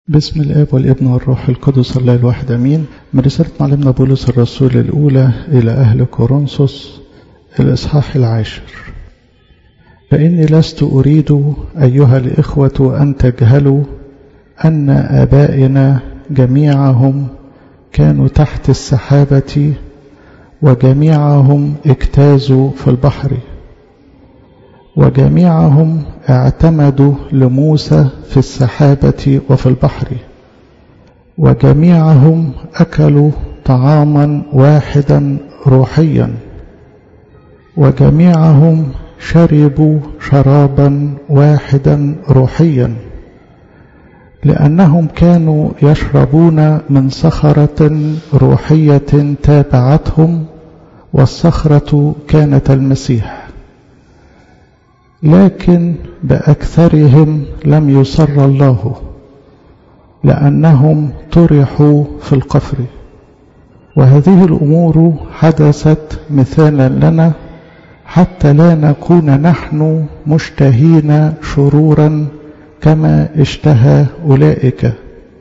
بسم الآب والابن والروح القدس الله الواحد أمين من رسالة معلمنا بولس الرسول الأولى إلى أهل كورنثوس الإصحاح العاشر فإني لست أريد أيها الإخوة أن تجهلوا أن آبائنا جميعهم كانوا تحت السحابة وجميعهم اجتازوا في البحر وجميعهم اعتمدوا لموسى في السحابة وفي البحر وجميعهم أكلوا طعاما واحدا روحيا وجميعهم شربوا شرابا واحدا روحيا لأنهم كانوا يشربون من صخرة روحية تابعتهم والصخرة كانت المسيح لكن بأكثرهم لم يسر الله لأنهم طرحوا في القفر وهذه الأمور حدثت مثالا لنا حتى لا نكون نحن مشتهين شرورا كما اشتهى أولئك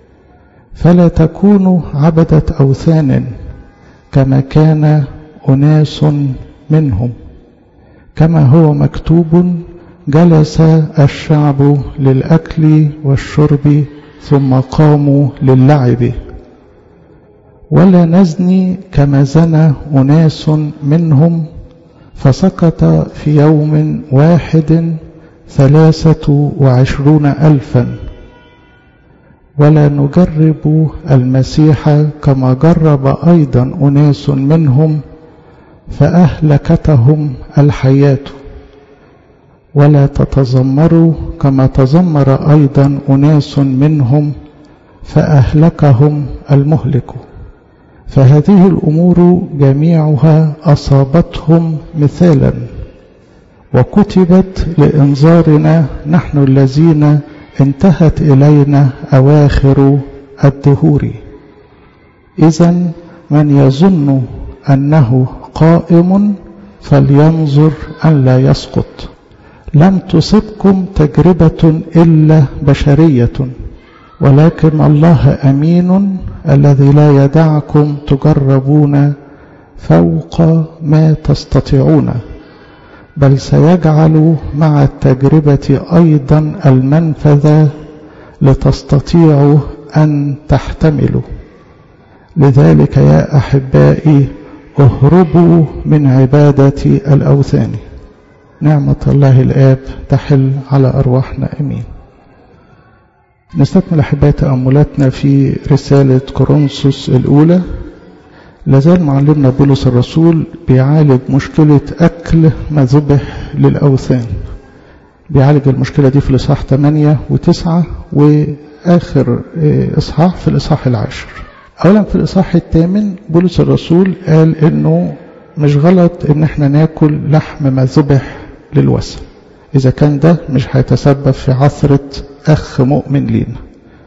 فلا تكونوا عبدة أوثان كما كان أناس منهم كما هو مكتوب جلس الشعب للأكل والشرب ثم قاموا للعب ولا نزني كما زنى أناس منهم فسقط في يوم واحد ثلاثة وعشرون ألفا ولا نجرب المسيح كما جرب أيضا أناس منهم فأهلكتهم الحياة ولا تتذمروا كما تذمر أيضا أناس منهم فأهلكهم المهلك فهذه الأمور جميعها أصابتهم مثالا وكتبت لإنذارنا نحن الذين انتهت إلينا أواخر الدهور إذا من يظن أنه قائم فلينظر أن لا يسقط لم تصبكم تجربة إلا بشرية ولكن الله أمين الذي لا يدعكم تجربون فوق ما تستطيعون بل سيجعل مع التجربة أيضا المنفذ لتستطيعوا أن تحتملوا لذلك يا أحبائي اهربوا من عبادة الأوثان نعمة الله الآب تحل على أرواحنا أمين نستكمل أحبائي تأملاتنا في رسالة كورنثوس الأولى لازال معلمنا بولس الرسول بيعالج مشكلة أكل ما ذبح للأوثان بيعالج المشكلة دي في الإصحاح 8 و9 وآخر إصحاح في الإصحاح العاشر أولا في الإصحاح الثامن بولس الرسول قال إنه مش غلط إن احنا ناكل لحم ما ذبح للوثن إذا كان ده مش هيتسبب في عثرة أخ مؤمن لينا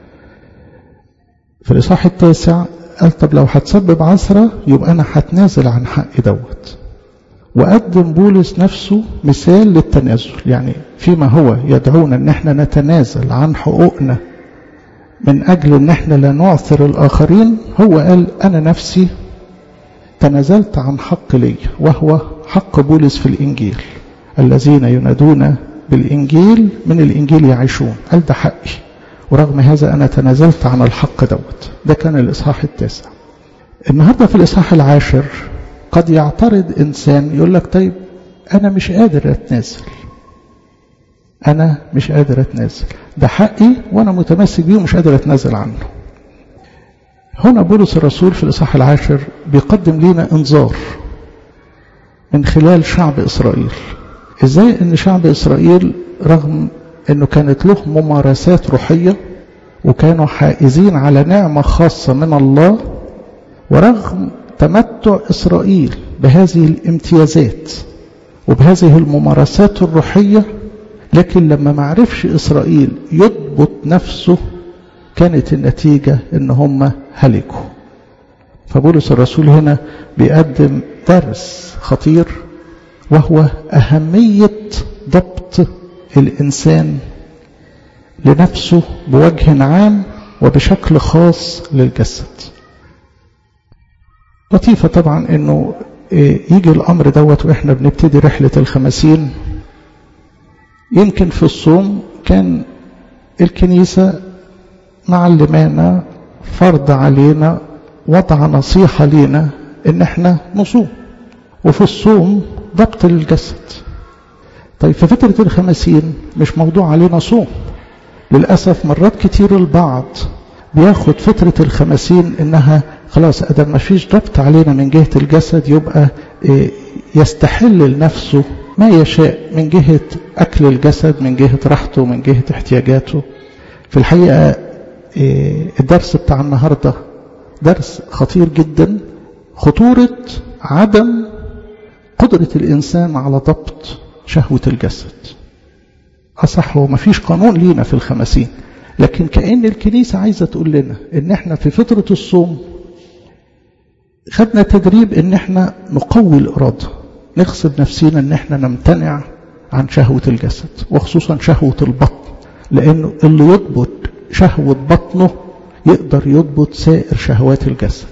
في الإصحاح التاسع قال طب لو هتسبب عثرة يبقى أنا هتنازل عن حقي دوت وقدم بولس نفسه مثال للتنازل يعني فيما هو يدعونا ان احنا نتنازل عن حقوقنا من أجل أن احنا لا نعثر الآخرين هو قال أنا نفسي تنازلت عن حق لي وهو حق بولس في الإنجيل الذين ينادون بالإنجيل من الإنجيل يعيشون قال ده حقي ورغم هذا أنا تنازلت عن الحق دوت ده كان الإصحاح التاسع النهاردة في الإصحاح العاشر قد يعترض إنسان يقول لك طيب أنا مش قادر أتنازل أنا مش قادر أتنازل ده حقي وأنا متمسك بيه ومش قادر أتنازل عنه هنا بولس الرسول في الإصحاح العاشر بيقدم لنا إنذار من خلال شعب إسرائيل إزاي أن شعب إسرائيل رغم أنه كانت له ممارسات روحية وكانوا حائزين على نعمة خاصة من الله ورغم تمتع إسرائيل بهذه الامتيازات وبهذه الممارسات الروحية لكن لما معرفش إسرائيل يضبط نفسه كانت النتيجة إن هم هلكوا فبولس الرسول هنا بيقدم درس خطير وهو أهمية ضبط الإنسان لنفسه بوجه عام وبشكل خاص للجسد لطيفة طبعا انه يجي الامر دوت واحنا بنبتدي رحلة الخمسين يمكن في الصوم كان الكنيسة معلمانا فرض علينا وضع نصيحة لينا ان احنا نصوم وفي الصوم ضبط للجسد طيب في فترة الخمسين مش موضوع علينا صوم للأسف مرات كتير البعض بياخد فترة الخمسين انها خلاص ادم ما فيش ضبط علينا من جهة الجسد يبقى يستحل لنفسه ما يشاء من جهة أكل الجسد من جهة راحته من جهة احتياجاته في الحقيقة الدرس بتاع النهاردة درس خطير جدا خطورة عدم قدرة الإنسان على ضبط شهوة الجسد أصح هو ما فيش قانون لينا في الخمسين لكن كأن الكنيسة عايزة تقول لنا إن إحنا في فترة الصوم خدنا تدريب إن إحنا نقوي الإرادة نغصب نفسينا إن إحنا نمتنع عن شهوة الجسد وخصوصا شهوة البطن لأنه اللي يضبط شهوة بطنه يقدر يضبط سائر شهوات الجسد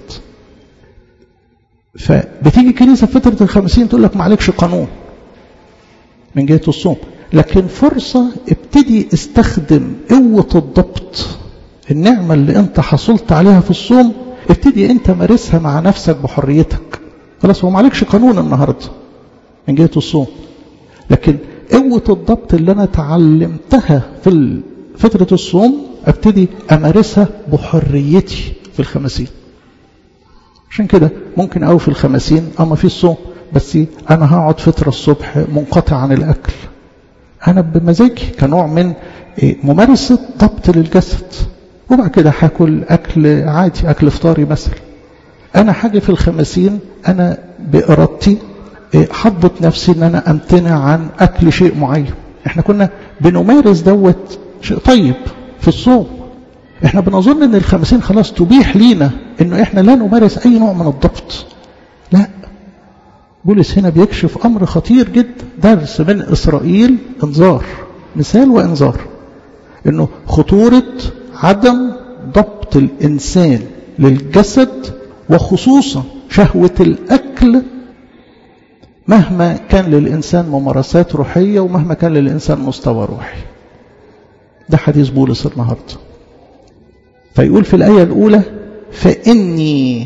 فبتيجي الكنيسة في فترة الخمسين تقول لك ما عليكش قانون من جهة الصوم لكن فرصة ابتدي استخدم قوة الضبط النعمة اللي انت حصلت عليها في الصوم ابتدي انت مارسها مع نفسك بحريتك خلاص هو ما عليكش قانون النهاردة من جهة الصوم لكن قوة الضبط اللي انا تعلمتها في فترة الصوم ابتدي امارسها بحريتي في الخمسين عشان كده ممكن أو في الخمسين أو ما فيش صوم بس أنا هقعد فترة الصبح منقطع عن الأكل أنا بمزاجي كنوع من ممارسة ضبط للجسد وبعد كده هاكل أكل عادي أكل فطاري مثلا أنا حاجة في الخمسين أنا بإرادتي حضت نفسي أن أنا أمتنع عن أكل شيء معين إحنا كنا بنمارس دوت شيء طيب في الصوم احنا بنظن ان الخمسين خلاص تبيح لينا انه احنا لا نمارس اي نوع من الضبط لا بولس هنا بيكشف امر خطير جدا درس من اسرائيل انذار مثال وانذار انه خطورة عدم ضبط الانسان للجسد وخصوصا شهوة الاكل مهما كان للانسان ممارسات روحية ومهما كان للانسان مستوى روحي ده حديث بولس النهارده فيقول في الآية الأولى فإني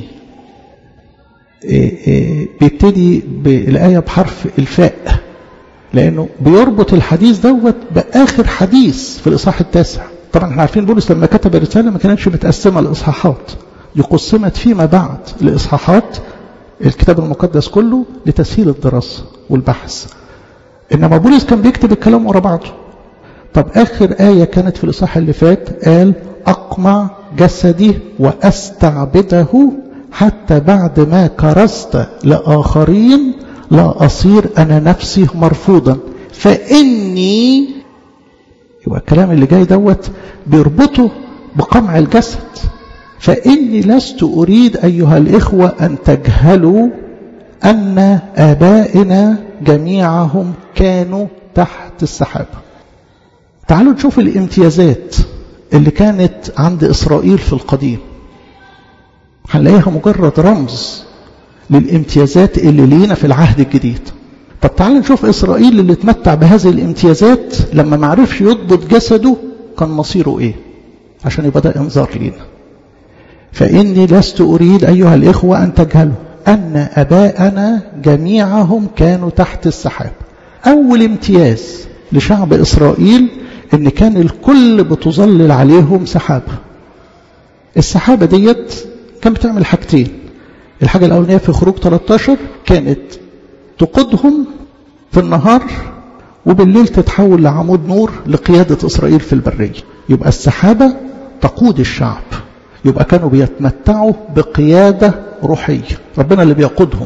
بيبتدي بالآية بحرف الفاء لأنه بيربط الحديث دوت بآخر حديث في الإصحاح التاسع طبعا احنا عارفين بولس لما كتب الرسالة ما كانتش متقسمة لإصحاحات دي قسمت فيما بعد لإصحاحات الكتاب المقدس كله لتسهيل الدراسة والبحث إنما بولس كان بيكتب الكلام ورا بعضه طب آخر آية كانت في الإصحاح اللي فات قال أقمع جسدي وأستعبده حتى بعد ما كرست لآخرين لا أصير أنا نفسي مرفوضا فإني يبقى الكلام اللي جاي دوت بيربطه بقمع الجسد فإني لست أريد أيها الإخوة أن تجهلوا أن آبائنا جميعهم كانوا تحت السحابة تعالوا نشوف الامتيازات اللي كانت عند إسرائيل في القديم هنلاقيها مجرد رمز للامتيازات اللي لينا في العهد الجديد طب تعالوا نشوف إسرائيل اللي اتمتع بهذه الامتيازات لما ما عرفش يضبط جسده كان مصيره ايه عشان يبقى ده انذار لينا فإني لست أريد أيها الإخوة أن تجهلوا أن أباءنا جميعهم كانوا تحت السحاب أول امتياز لشعب إسرائيل ان كان الكل بتظلل عليهم سحابة السحابة ديت كانت بتعمل حاجتين الحاجة الأولانية في خروج 13 كانت تقودهم في النهار وبالليل تتحول لعمود نور لقيادة إسرائيل في البرية يبقى السحابة تقود الشعب يبقى كانوا بيتمتعوا بقيادة روحية ربنا اللي بيقودهم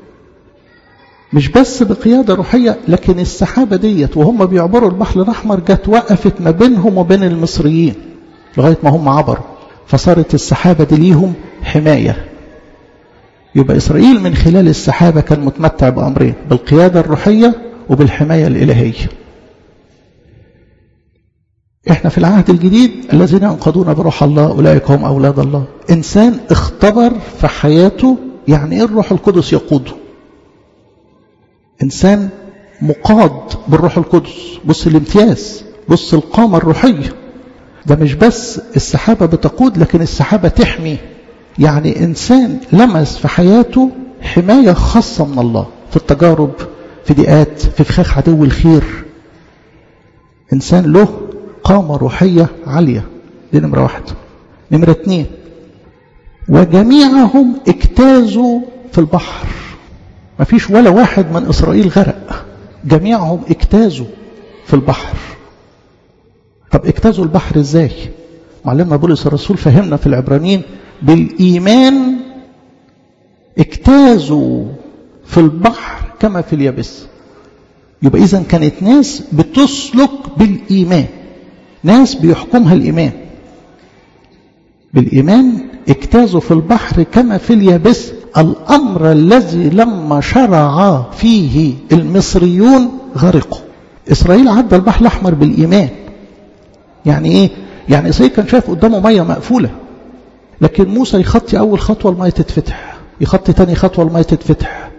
مش بس بقيادة روحية لكن السحابة ديت وهم بيعبروا البحر الأحمر جت وقفت ما بينهم وبين المصريين لغاية ما هم عبروا فصارت السحابة دي ليهم حماية يبقى إسرائيل من خلال السحابة كان متمتع بأمرين بالقيادة الروحية وبالحماية الإلهية احنا في العهد الجديد الذين ينقضون بروح الله اولئك هم اولاد الله انسان اختبر في حياته يعني ايه الروح القدس يقوده انسان مقاد بالروح القدس بص الامتياز بص القامه الروحيه ده مش بس السحابه بتقود لكن السحابه تحمي يعني انسان لمس في حياته حمايه خاصه من الله في التجارب في ضيقات في فخاخ عدو الخير انسان له قامة روحية عالية دي نمرة واحد نمرة اتنين وجميعهم اجتازوا في البحر ما فيش ولا واحد من إسرائيل غرق جميعهم اجتازوا في البحر طب اجتازوا البحر ازاي معلمنا بولس الرسول فهمنا في العبرانيين بالإيمان اجتازوا في البحر كما في اليابس يبقى إذا كانت ناس بتسلك بالإيمان ناس بيحكمها الإيمان بالإيمان اجتازوا في البحر كما في اليابس الأمر الذي لما شرع فيه المصريون غرقوا إسرائيل عدى البحر الأحمر بالإيمان يعني إيه؟ يعني إسرائيل كان شايف قدامه مية مقفولة لكن موسى يخطي أول خطوة المية تتفتح يخطي تاني خطوة المية تتفتح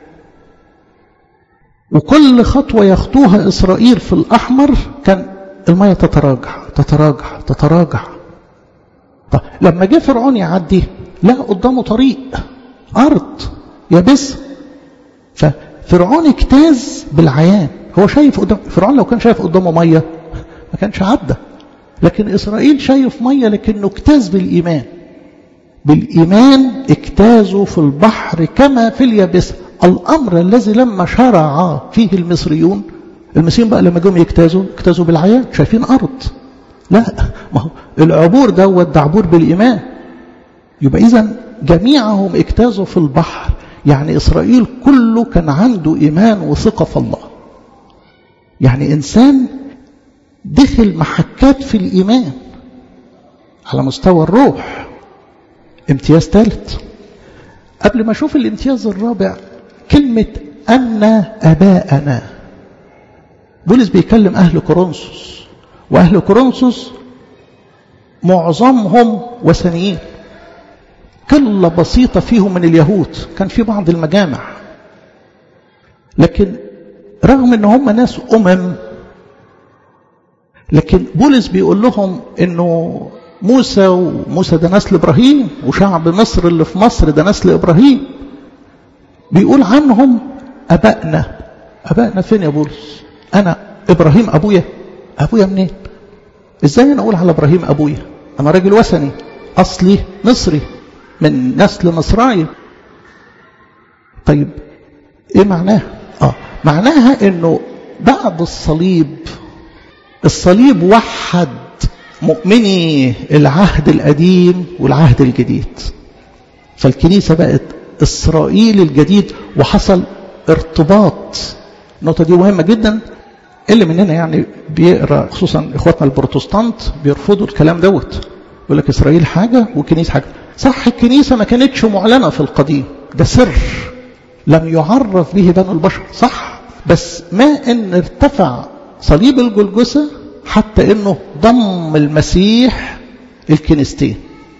وكل خطوة يخطوها إسرائيل في الأحمر كان المية تتراجع تتراجع تتراجع طب لما جه فرعون يعدي لقى قدامه طريق أرض يابسة ففرعون اجتاز بالعيان هو شايف قدام فرعون لو كان شايف قدامه مية ما كانش عدى لكن إسرائيل شايف مية لكنه اجتاز بالإيمان بالإيمان اجتازوا في البحر كما في اليابسة الأمر الذي لما شرع فيه المصريون المصريين بقى لما جم يجتازوا اجتازوا بالعيان شايفين أرض لا ما هو العبور دوت ده عبور بالإيمان يبقى إذا جميعهم اجتازوا في البحر يعني إسرائيل كله كان عنده إيمان وثقة في الله يعني إنسان دخل محكات في الإيمان على مستوى الروح امتياز ثالث قبل ما أشوف الامتياز الرابع كلمة أن أباءنا بولس بيكلم أهل كورنثوس وأهل كورنثوس معظمهم وثنيين قلة بسيطة فيهم من اليهود كان في بعض المجامع لكن رغم ان هم ناس أمم لكن بولس بيقول لهم انه موسى وموسى ده نسل ابراهيم وشعب مصر اللي في مصر ده نسل ابراهيم بيقول عنهم ابائنا ابائنا فين يا بولس انا ابراهيم ابويا ابويا منين ازاي انا اقول على ابراهيم ابويا انا راجل وثني اصلي مصري من نسل مصراعي طيب ايه معناها اه معناها انه بعد الصليب الصليب وحد مؤمني العهد القديم والعهد الجديد فالكنيسة بقت إسرائيل الجديد وحصل ارتباط النقطة دي مهمة جدا اللي مننا يعني بيقرا خصوصا اخواتنا البروتستانت بيرفضوا الكلام دوت يقول لك اسرائيل حاجه والكنيسه حاجه صح الكنيسه ما كانتش معلنه في القديم ده سر لم يعرف به بنو البشر صح بس ما ان ارتفع صليب الجلجسه حتى انه ضم المسيح الكنيستين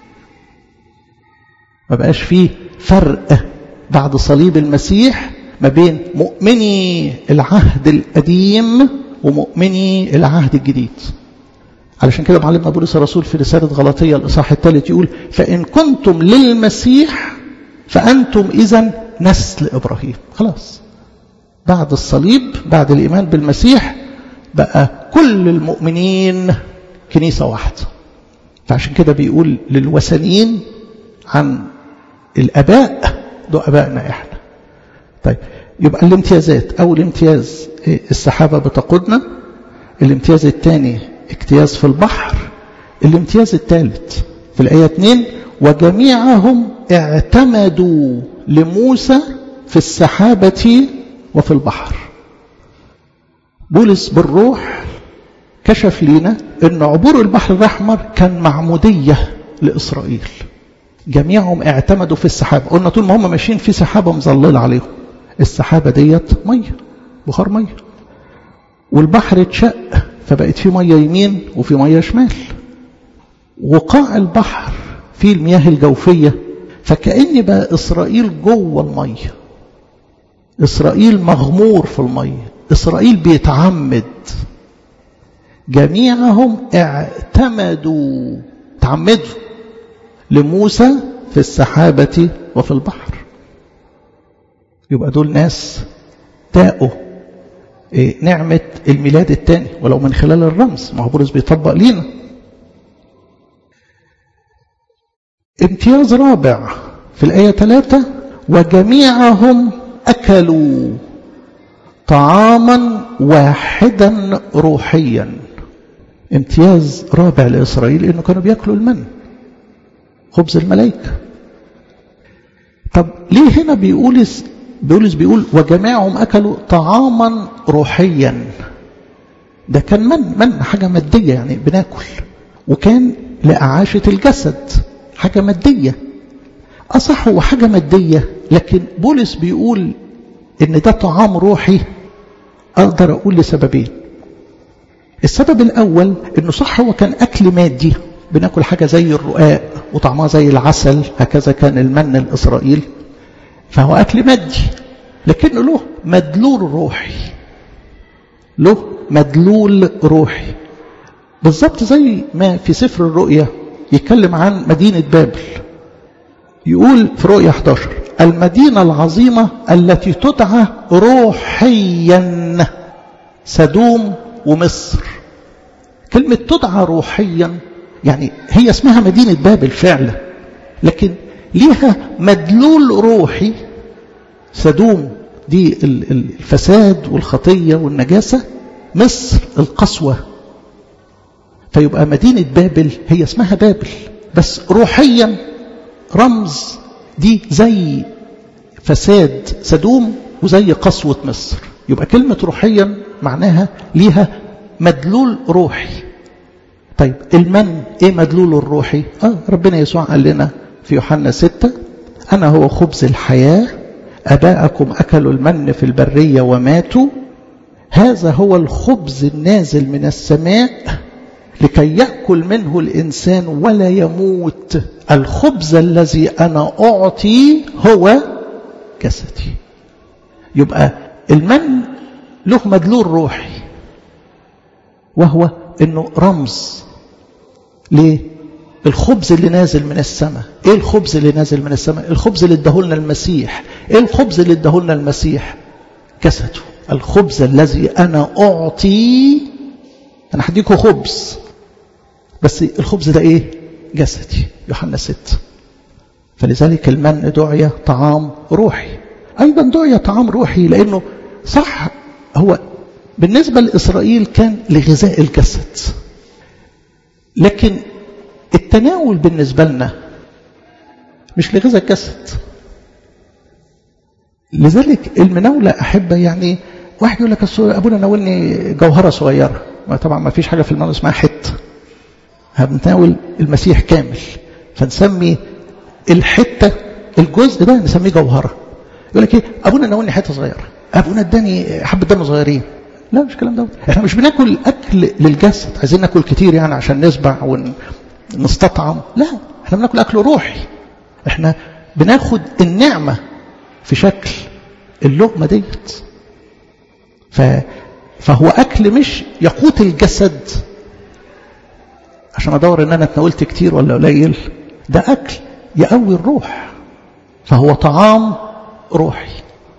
ما بقاش فيه فرق بعد صليب المسيح ما بين مؤمني العهد القديم ومؤمني العهد الجديد علشان كده معلمنا بولس الرسول في رسالة غلطية الإصحاح الثالث يقول فإن كنتم للمسيح فأنتم إذا نسل إبراهيم خلاص بعد الصليب بعد الإيمان بالمسيح بقى كل المؤمنين كنيسة واحدة فعشان كده بيقول للوثنيين عن الآباء دول أبائنا إحنا طيب يبقى الامتيازات أول امتياز السحابة بتقودنا الامتياز الثاني اجتياز في البحر الامتياز الثالث في الآية 2 وجميعهم اعتمدوا لموسى في السحابة وفي البحر بولس بالروح كشف لنا ان عبور البحر الأحمر كان معمودية لإسرائيل جميعهم اعتمدوا في السحابة قلنا طول ما هم ماشيين في سحابة مظللة عليهم السحابة ديت مية بخار مية والبحر اتشق فبقت في مية يمين وفي مية شمال وقاع البحر فيه المياه الجوفية فكأن بقى إسرائيل جوه المية إسرائيل مغمور في المية إسرائيل بيتعمد جميعهم اعتمدوا تعمدوا لموسى في السحابة وفي البحر يبقى دول ناس تاقوا إيه نعمة الميلاد الثاني ولو من خلال الرمز ما هو بولس بيطبق لينا امتياز رابع في الآية 3 وجميعهم أكلوا طعاما واحدا روحيا امتياز رابع لإسرائيل إنه كانوا بيأكلوا المن خبز الملائكة طب ليه هنا بيقول بولس بيقول وجميعهم أكلوا طعاما روحيا ده كان من من حاجة مادية يعني بناكل وكان لأعاشة الجسد حاجة مادية أصح هو حاجة مادية لكن بولس بيقول إن ده طعام روحي أقدر أقول لسببين السبب الأول إنه صح هو كان أكل مادي بناكل حاجة زي الرقاق وطعمها زي العسل هكذا كان المن الإسرائيل فهو أكل مادي لكنه له مدلول روحي له مدلول روحي بالظبط زي ما في سفر الرؤيا يتكلم عن مدينة بابل يقول في رؤيا 11 المدينة العظيمة التي تدعى روحيا سدوم ومصر كلمة تدعى روحيا يعني هي اسمها مدينة بابل فعلا لكن ليها مدلول روحي سدوم دي الفساد والخطية والنجاسة مصر القسوة فيبقى مدينة بابل هي اسمها بابل بس روحيا رمز دي زي فساد سدوم وزي قسوة مصر يبقى كلمة روحيا معناها ليها مدلول روحي طيب المن ايه مدلوله الروحي اه ربنا يسوع قال لنا في يوحنا ستة أنا هو خبز الحياة أباءكم أكلوا المن في البرية وماتوا هذا هو الخبز النازل من السماء لكي يأكل منه الإنسان ولا يموت الخبز الذي أنا أعطي هو جسدي يبقى المن له مدلول روحي وهو انه رمز ليه الخبز اللي نازل من السماء ايه الخبز اللي نازل من السماء الخبز اللي اداهولنا المسيح ايه الخبز اللي اداهولنا المسيح جسده الخبز الذي انا اعطي انا هديكوا خبز بس الخبز ده ايه جسدي يوحنا 6 فلذلك المن دعي طعام روحي ايضا دعي طعام روحي لانه صح هو بالنسبة لإسرائيل كان لغذاء الجسد لكن التناول بالنسبة لنا مش لغذاء الجسد لذلك المناولة أحبة يعني واحد يقول لك أبونا ناولني جوهرة صغيرة ما طبعا ما فيش حاجة في المناولة اسمها حتة هنتناول المسيح كامل فنسمي الحتة الجزء ده نسميه جوهرة يقول لك ايه ابونا ناولني حته صغيره ابونا اداني حبه دم صغيرين لا مش الكلام دوت احنا مش بناكل اكل للجسد عايزين ناكل كتير يعني عشان نشبع ونستطعم لا احنا بناكل اكل روحي احنا بناخد النعمه في شكل اللقمه ديت ف فهو اكل مش يقوت الجسد عشان ادور ان انا اتناولت كتير ولا قليل ده اكل يقوي الروح فهو طعام روحي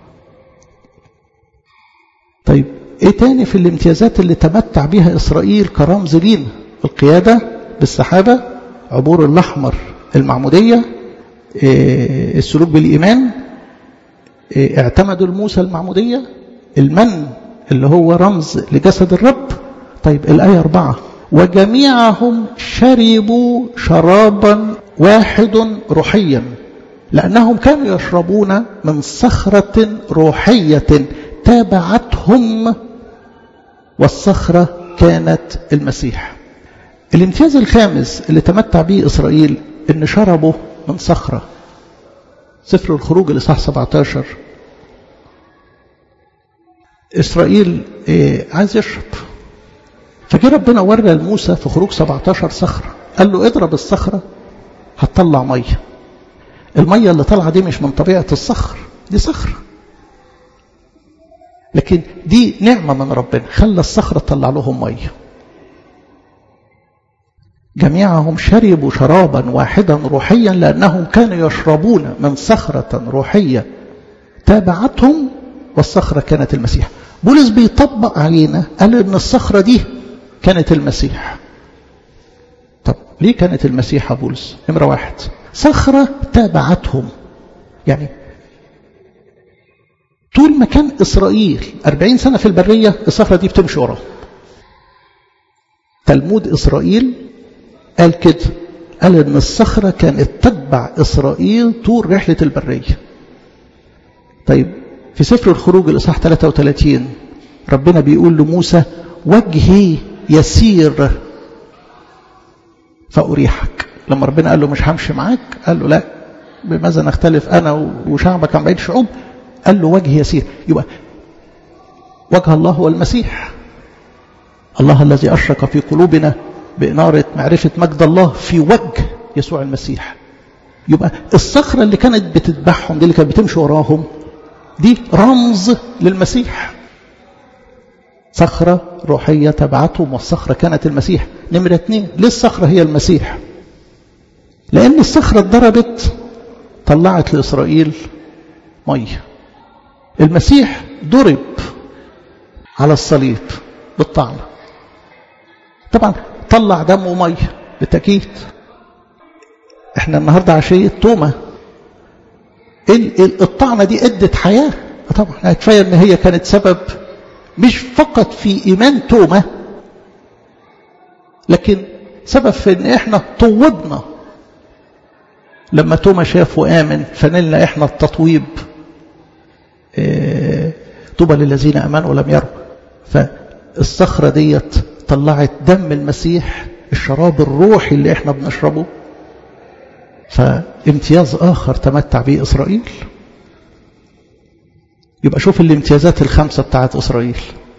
طيب ايه تاني في الامتيازات اللي تمتع بها اسرائيل كرمز لينا القيادة بالسحابة عبور الاحمر المعمودية إيه السلوك بالايمان إيه اعتمدوا الموسى المعمودية المن اللي هو رمز لجسد الرب طيب الآية أربعة وجميعهم شربوا شرابا واحد روحيا لأنهم كانوا يشربون من صخرة روحية تابعتهم والصخرة كانت المسيح الامتياز الخامس اللي تمتع به إسرائيل إن شربوا من صخرة سفر الخروج الإصحاح 17 إسرائيل إيه عايز يشرب فجي ربنا ورى لموسى في خروج 17 صخرة قال له اضرب الصخرة هتطلع مية المية اللي طالعة دي مش من طبيعة الصخر دي صخرة لكن دي نعمة من ربنا خلى الصخرة تطلع لهم مية جميعهم شربوا شرابا واحدا روحيا لأنهم كانوا يشربون من صخرة روحية تابعتهم والصخرة كانت المسيح بولس بيطبق علينا قال ان الصخرة دي كانت المسيح طب ليه كانت المسيح يا بولس نمرة واحد صخرة تابعتهم يعني طول ما كان إسرائيل أربعين سنة في البرية الصخرة دي بتمشي وراهم تلمود إسرائيل قال كده قال إن الصخرة كانت تتبع إسرائيل طول رحلة البرية طيب في سفر الخروج الإصحاح 33 ربنا بيقول لموسى وجهي يسير فأريحك لما ربنا قال له مش همشي معاك قال له لا بماذا نختلف أنا وشعبك عن بقية الشعوب قال له وجه يسير يبقى وجه الله هو المسيح الله الذي أشرق في قلوبنا بإنارة معرفة مجد الله في وجه يسوع المسيح يبقى الصخرة اللي كانت بتتبعهم دي اللي كانت بتمشي وراهم دي رمز للمسيح صخرة روحية تبعتهم والصخرة كانت المسيح نمرة اتنين ليه الصخرة هي المسيح لأن الصخرة اتضربت طلعت لإسرائيل مية المسيح ضرب على الصليب بالطعنة طبعا طلع دم ومية بالتأكيد احنا النهاردة عشية تومة الطعنة دي ادت حياة طبعا كفاية ان هي كانت سبب مش فقط في ايمان تومة لكن سبب في ان احنا طوبنا لما توما شاف وآمن فنلنا احنا التطويب اه طوبى للذين امنوا ولم يروا فالصخرة ديت طلعت دم المسيح الشراب الروحي اللي احنا بنشربه فامتياز آخر تمتع به إسرائيل يبقى شوف الامتيازات الخمسة بتاعت إسرائيل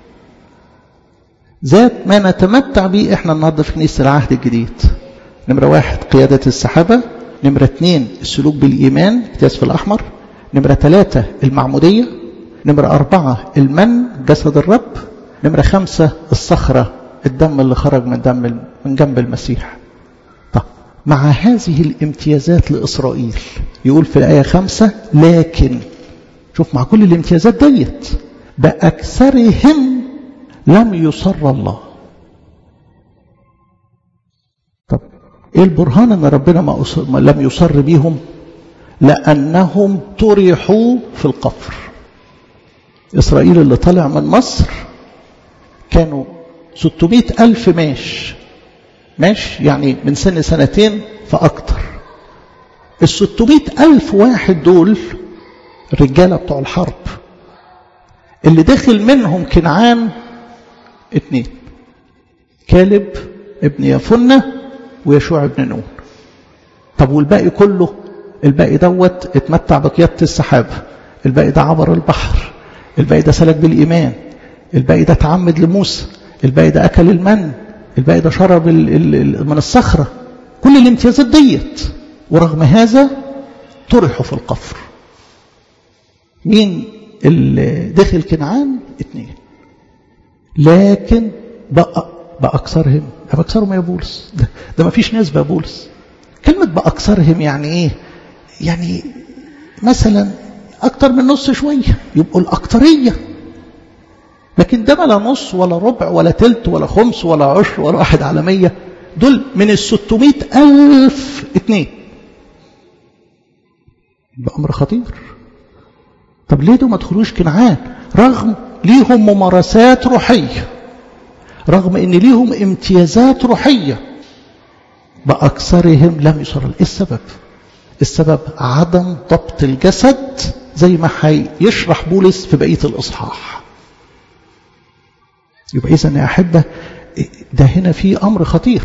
ذات ما نتمتع به احنا النهارده في كنيسة العهد الجديد نمرة واحد قيادة السحابة نمرة اثنين السلوك بالإيمان امتياز في الأحمر نمرة ثلاثة المعمودية نمرة أربعة المن جسد الرب نمرة خمسة الصخرة الدم اللي خرج من دم من جنب المسيح طب مع هذه الامتيازات لإسرائيل يقول في الآية خمسة لكن شوف مع كل الامتيازات ديت بأكثرهم لم يصر الله طب ايه البرهان ان ربنا ما, أصر ما لم يصر بيهم لأنهم طرحوا في القفر إسرائيل اللي طلع من مصر كانوا 600 ألف ماش ماش يعني من سن سنتين فأكتر ال 600 ألف واحد دول الرجالة بتوع الحرب اللي دخل منهم كنعان اتنين كالب ابن يفنة ويشوع ابن نون طب والباقي كله الباقي دوت اتمتع بقيادة السحابة الباقي ده عبر البحر الباقي ده سلك بالإيمان الباقي ده تعمد لموسى الباقي ده أكل المن الباقي ده شرب ال ال من الصخرة كل الامتيازات ديت ورغم هذا طرحوا في القفر مين اللي دخل كنعان اتنين لكن بقى بأكثرهم بأكثرهم يا بولس ده, ده ما فيش ناس بولس كلمة بأكثرهم يعني ايه يعني مثلا أكتر من نص شوية يبقوا الأكترية لكن ده ولا نص ولا ربع ولا تلت ولا خمس ولا عشر ولا واحد على مية دول من الستمائة ألف اتنين بأمر خطير طب ليه دول ما دخلوش كنعان رغم ليهم ممارسات روحية رغم ان ليهم امتيازات روحية بأكثرهم لم يصر ايه السبب السبب عدم ضبط الجسد زي ما هيشرح بولس في بقية الإصحاح يبقى إذا يا أحبة ده هنا في أمر خطير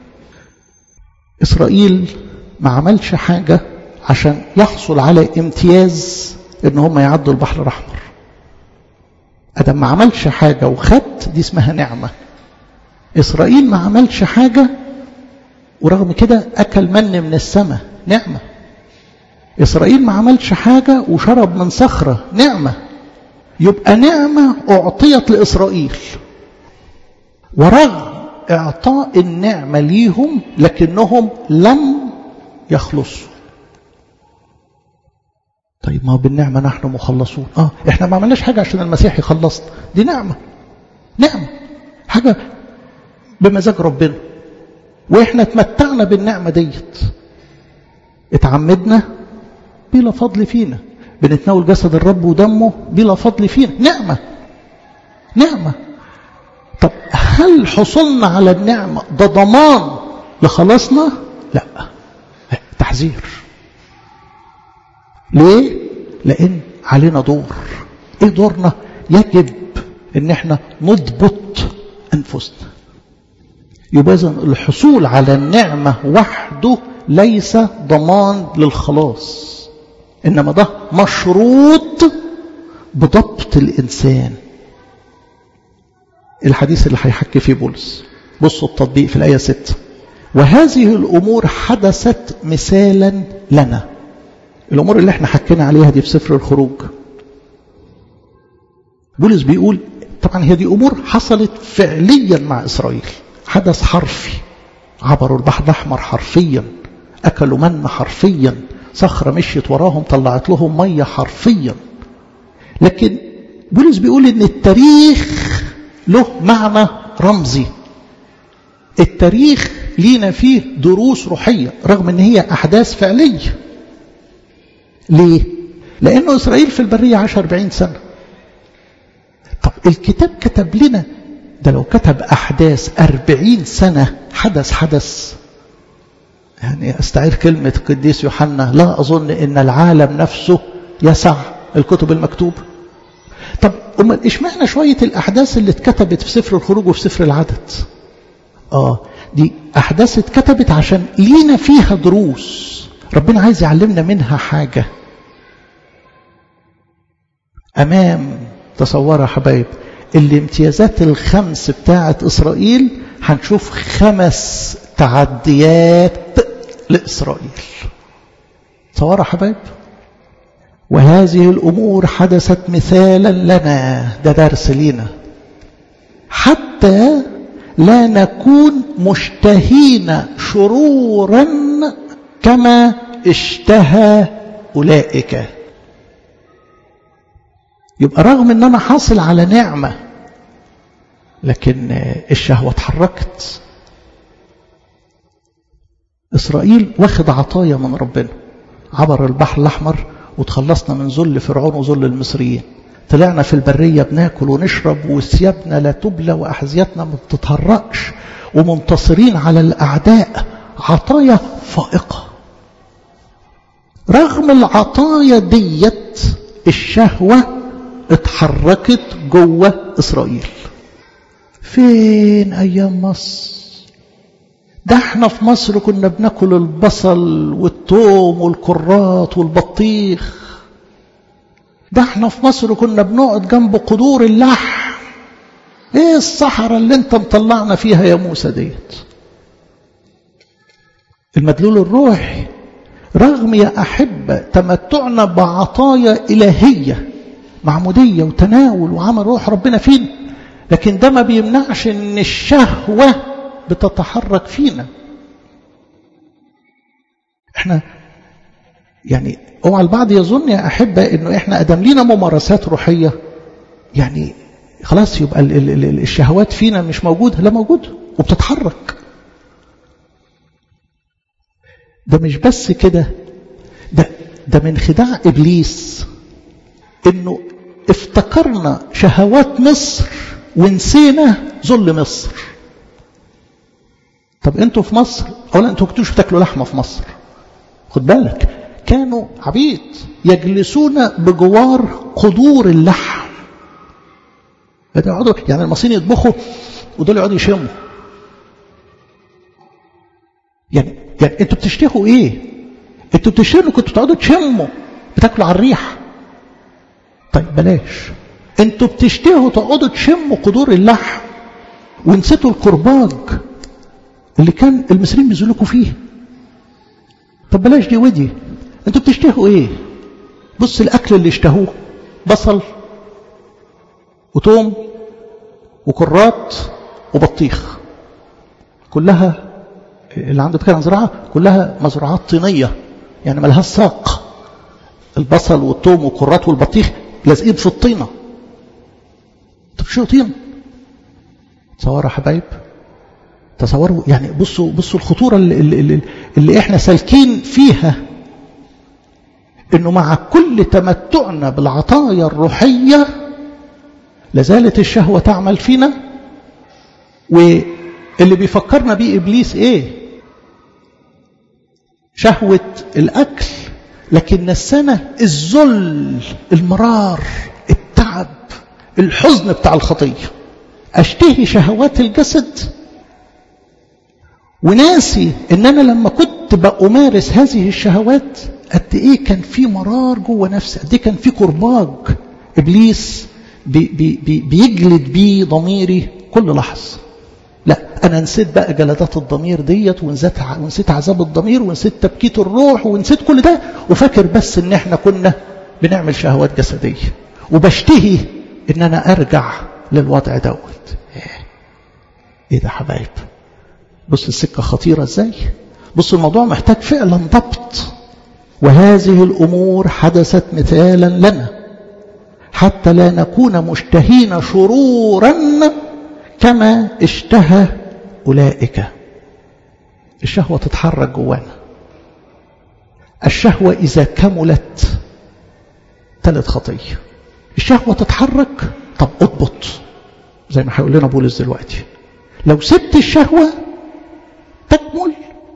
إسرائيل ما عملش حاجة عشان يحصل على امتياز ان هم يعدوا البحر الأحمر أدم ما عملش حاجة وخد دي اسمها نعمة إسرائيل ما عملش حاجة ورغم كده أكل من من السماء نعمة إسرائيل ما عملش حاجة وشرب من صخرة نعمة يبقى نعمة أعطيت لإسرائيل ورغم إعطاء النعمة ليهم لكنهم لم يخلصوا طيب ما بالنعمة نحن مخلصون آه إحنا ما عملناش حاجة عشان المسيح يخلصنا دي نعمة نعمة حاجة بمزاج ربنا وإحنا اتمتعنا بالنعمة ديت اتعمدنا بلا فضل فينا بنتناول جسد الرب ودمه بلا فضل فينا نعمة نعمة طب هل حصلنا على النعمة ده ضمان لخلاصنا لا تحذير ليه لان علينا دور ايه دورنا يجب ان احنا نضبط انفسنا يبقى اذا الحصول على النعمة وحده ليس ضمان للخلاص انما ده مشروط بضبط الانسان الحديث اللي هيحكي فيه بولس بصوا التطبيق في الآية 6 وهذه الأمور حدثت مثالا لنا الأمور اللي احنا حكينا عليها دي في سفر الخروج بولس بيقول طبعا هي دي أمور حصلت فعليا مع إسرائيل حدث حرفي عبروا البحر الأحمر حرفيا أكلوا من حرفيا صخرة مشيت وراهم طلعت لهم مية حرفيا لكن بولس بيقول ان التاريخ له معنى رمزي التاريخ لينا فيه دروس روحية رغم ان هي احداث فعلية ليه لانه اسرائيل في البرية عاش 40 سنة طب الكتاب كتب لنا ده لو كتب احداث 40 سنة حدث حدث يعني استعير كلمة القديس يوحنا لا اظن ان العالم نفسه يسع الكتب المكتوبه طب امال اشمعنى شويه الاحداث اللي اتكتبت في سفر الخروج وفي سفر العدد اه دي احداث اتكتبت عشان لينا فيها دروس ربنا عايز يعلمنا منها حاجه امام تصورها حبايب الامتيازات الخمس بتاعه اسرائيل هنشوف خمس تعديات لاسرائيل تصورها حبايب وهذه الأمور حدثت مثالا لنا ده درس لينا حتى لا نكون مشتهين شرورا كما اشتهى أولئك يبقى رغم ان انا حاصل على نعمة لكن الشهوة اتحركت إسرائيل واخد عطايا من ربنا عبر البحر الأحمر وتخلصنا من ذل فرعون وذل المصريين طلعنا في البرية بناكل ونشرب وثيابنا لا تبلى وأحذيتنا ما بتتهرقش ومنتصرين على الأعداء عطايا فائقة رغم العطايا ديت الشهوة اتحركت جوه إسرائيل فين أيام مصر ده احنا في مصر كنا بناكل البصل والثوم والكرات والبطيخ ده احنا في مصر كنا بنقعد جنب قدور اللحم ايه الصحراء اللي انت مطلعنا فيها يا موسى ديت المدلول الروحي رغم يا أحبة تمتعنا بعطايا إلهية معمودية وتناول وعمل روح ربنا فينا لكن ده ما بيمنعش ان الشهوة بتتحرك فينا احنا يعني اوعى البعض يظن يا احبه انه احنا ادم لينا ممارسات روحيه يعني خلاص يبقى ال ال ال الشهوات فينا مش موجوده لا موجوده وبتتحرك ده مش بس كده ده ده من خداع ابليس انه افتكرنا شهوات مصر ونسينا ذل مصر طب انتوا في مصر اولا انتوا كنتوش بتاكلوا لحمه في مصر خد بالك كانوا عبيد يجلسون بجوار قدور اللحم يقعدوا يعني المصريين يطبخوا ودول يقعدوا يشموا يعني يعني انتوا بتشتهوا ايه انتوا بتشتهوا كنتوا تقعدوا تشموا بتاكلوا على الريح طيب بلاش انتوا بتشتهوا تقعدوا تشموا قدور اللحم ونسيتوا الكرباج اللي كان المصريين بيذلكوا فيه طب بلاش دي ودي انتوا بتشتهوا ايه بص الاكل اللي اشتهوه بصل وتوم وكرات وبطيخ كلها اللي عنده فكره عن زراعه كلها مزروعات طينيه يعني ملهاش ساق البصل والثوم والكرات والبطيخ لازقين في الطينه طب شو طين تصوروا يا حبايب تصوروا يعني بصوا بصوا الخطوره اللي, اللي, اللي احنا سالكين فيها انه مع كل تمتعنا بالعطايا الروحيه لازالت الشهوه تعمل فينا واللي بيفكرنا بيه ابليس ايه شهوه الاكل لكن نسانا الذل المرار التعب الحزن بتاع الخطيه اشتهي شهوات الجسد وناسي ان انا لما كنت بأمارس هذه الشهوات قد ايه كان في مرار جوه نفسي قد ايه كان في كرباج ابليس بي بي بي بيجلد بيه ضميري كل لحظه لا انا نسيت بقى جلدات الضمير ديت ونسيت ونسيت عذاب الضمير ونسيت تبكيت الروح ونسيت كل ده وفاكر بس ان احنا كنا بنعمل شهوات جسديه وبشتهي ان انا ارجع للوضع دوت ايه ده حبايب بص السكه خطيره ازاي بص الموضوع محتاج فعلا ضبط وهذه الامور حدثت مثالا لنا حتى لا نكون مشتهين شرورا كما اشتهى أولئك الشهوة تتحرك جوانا الشهوة إذا كملت ثالث خطية الشهوة تتحرك طب اضبط زي ما هيقول لنا بولس دلوقتي لو سبت الشهوة تكمل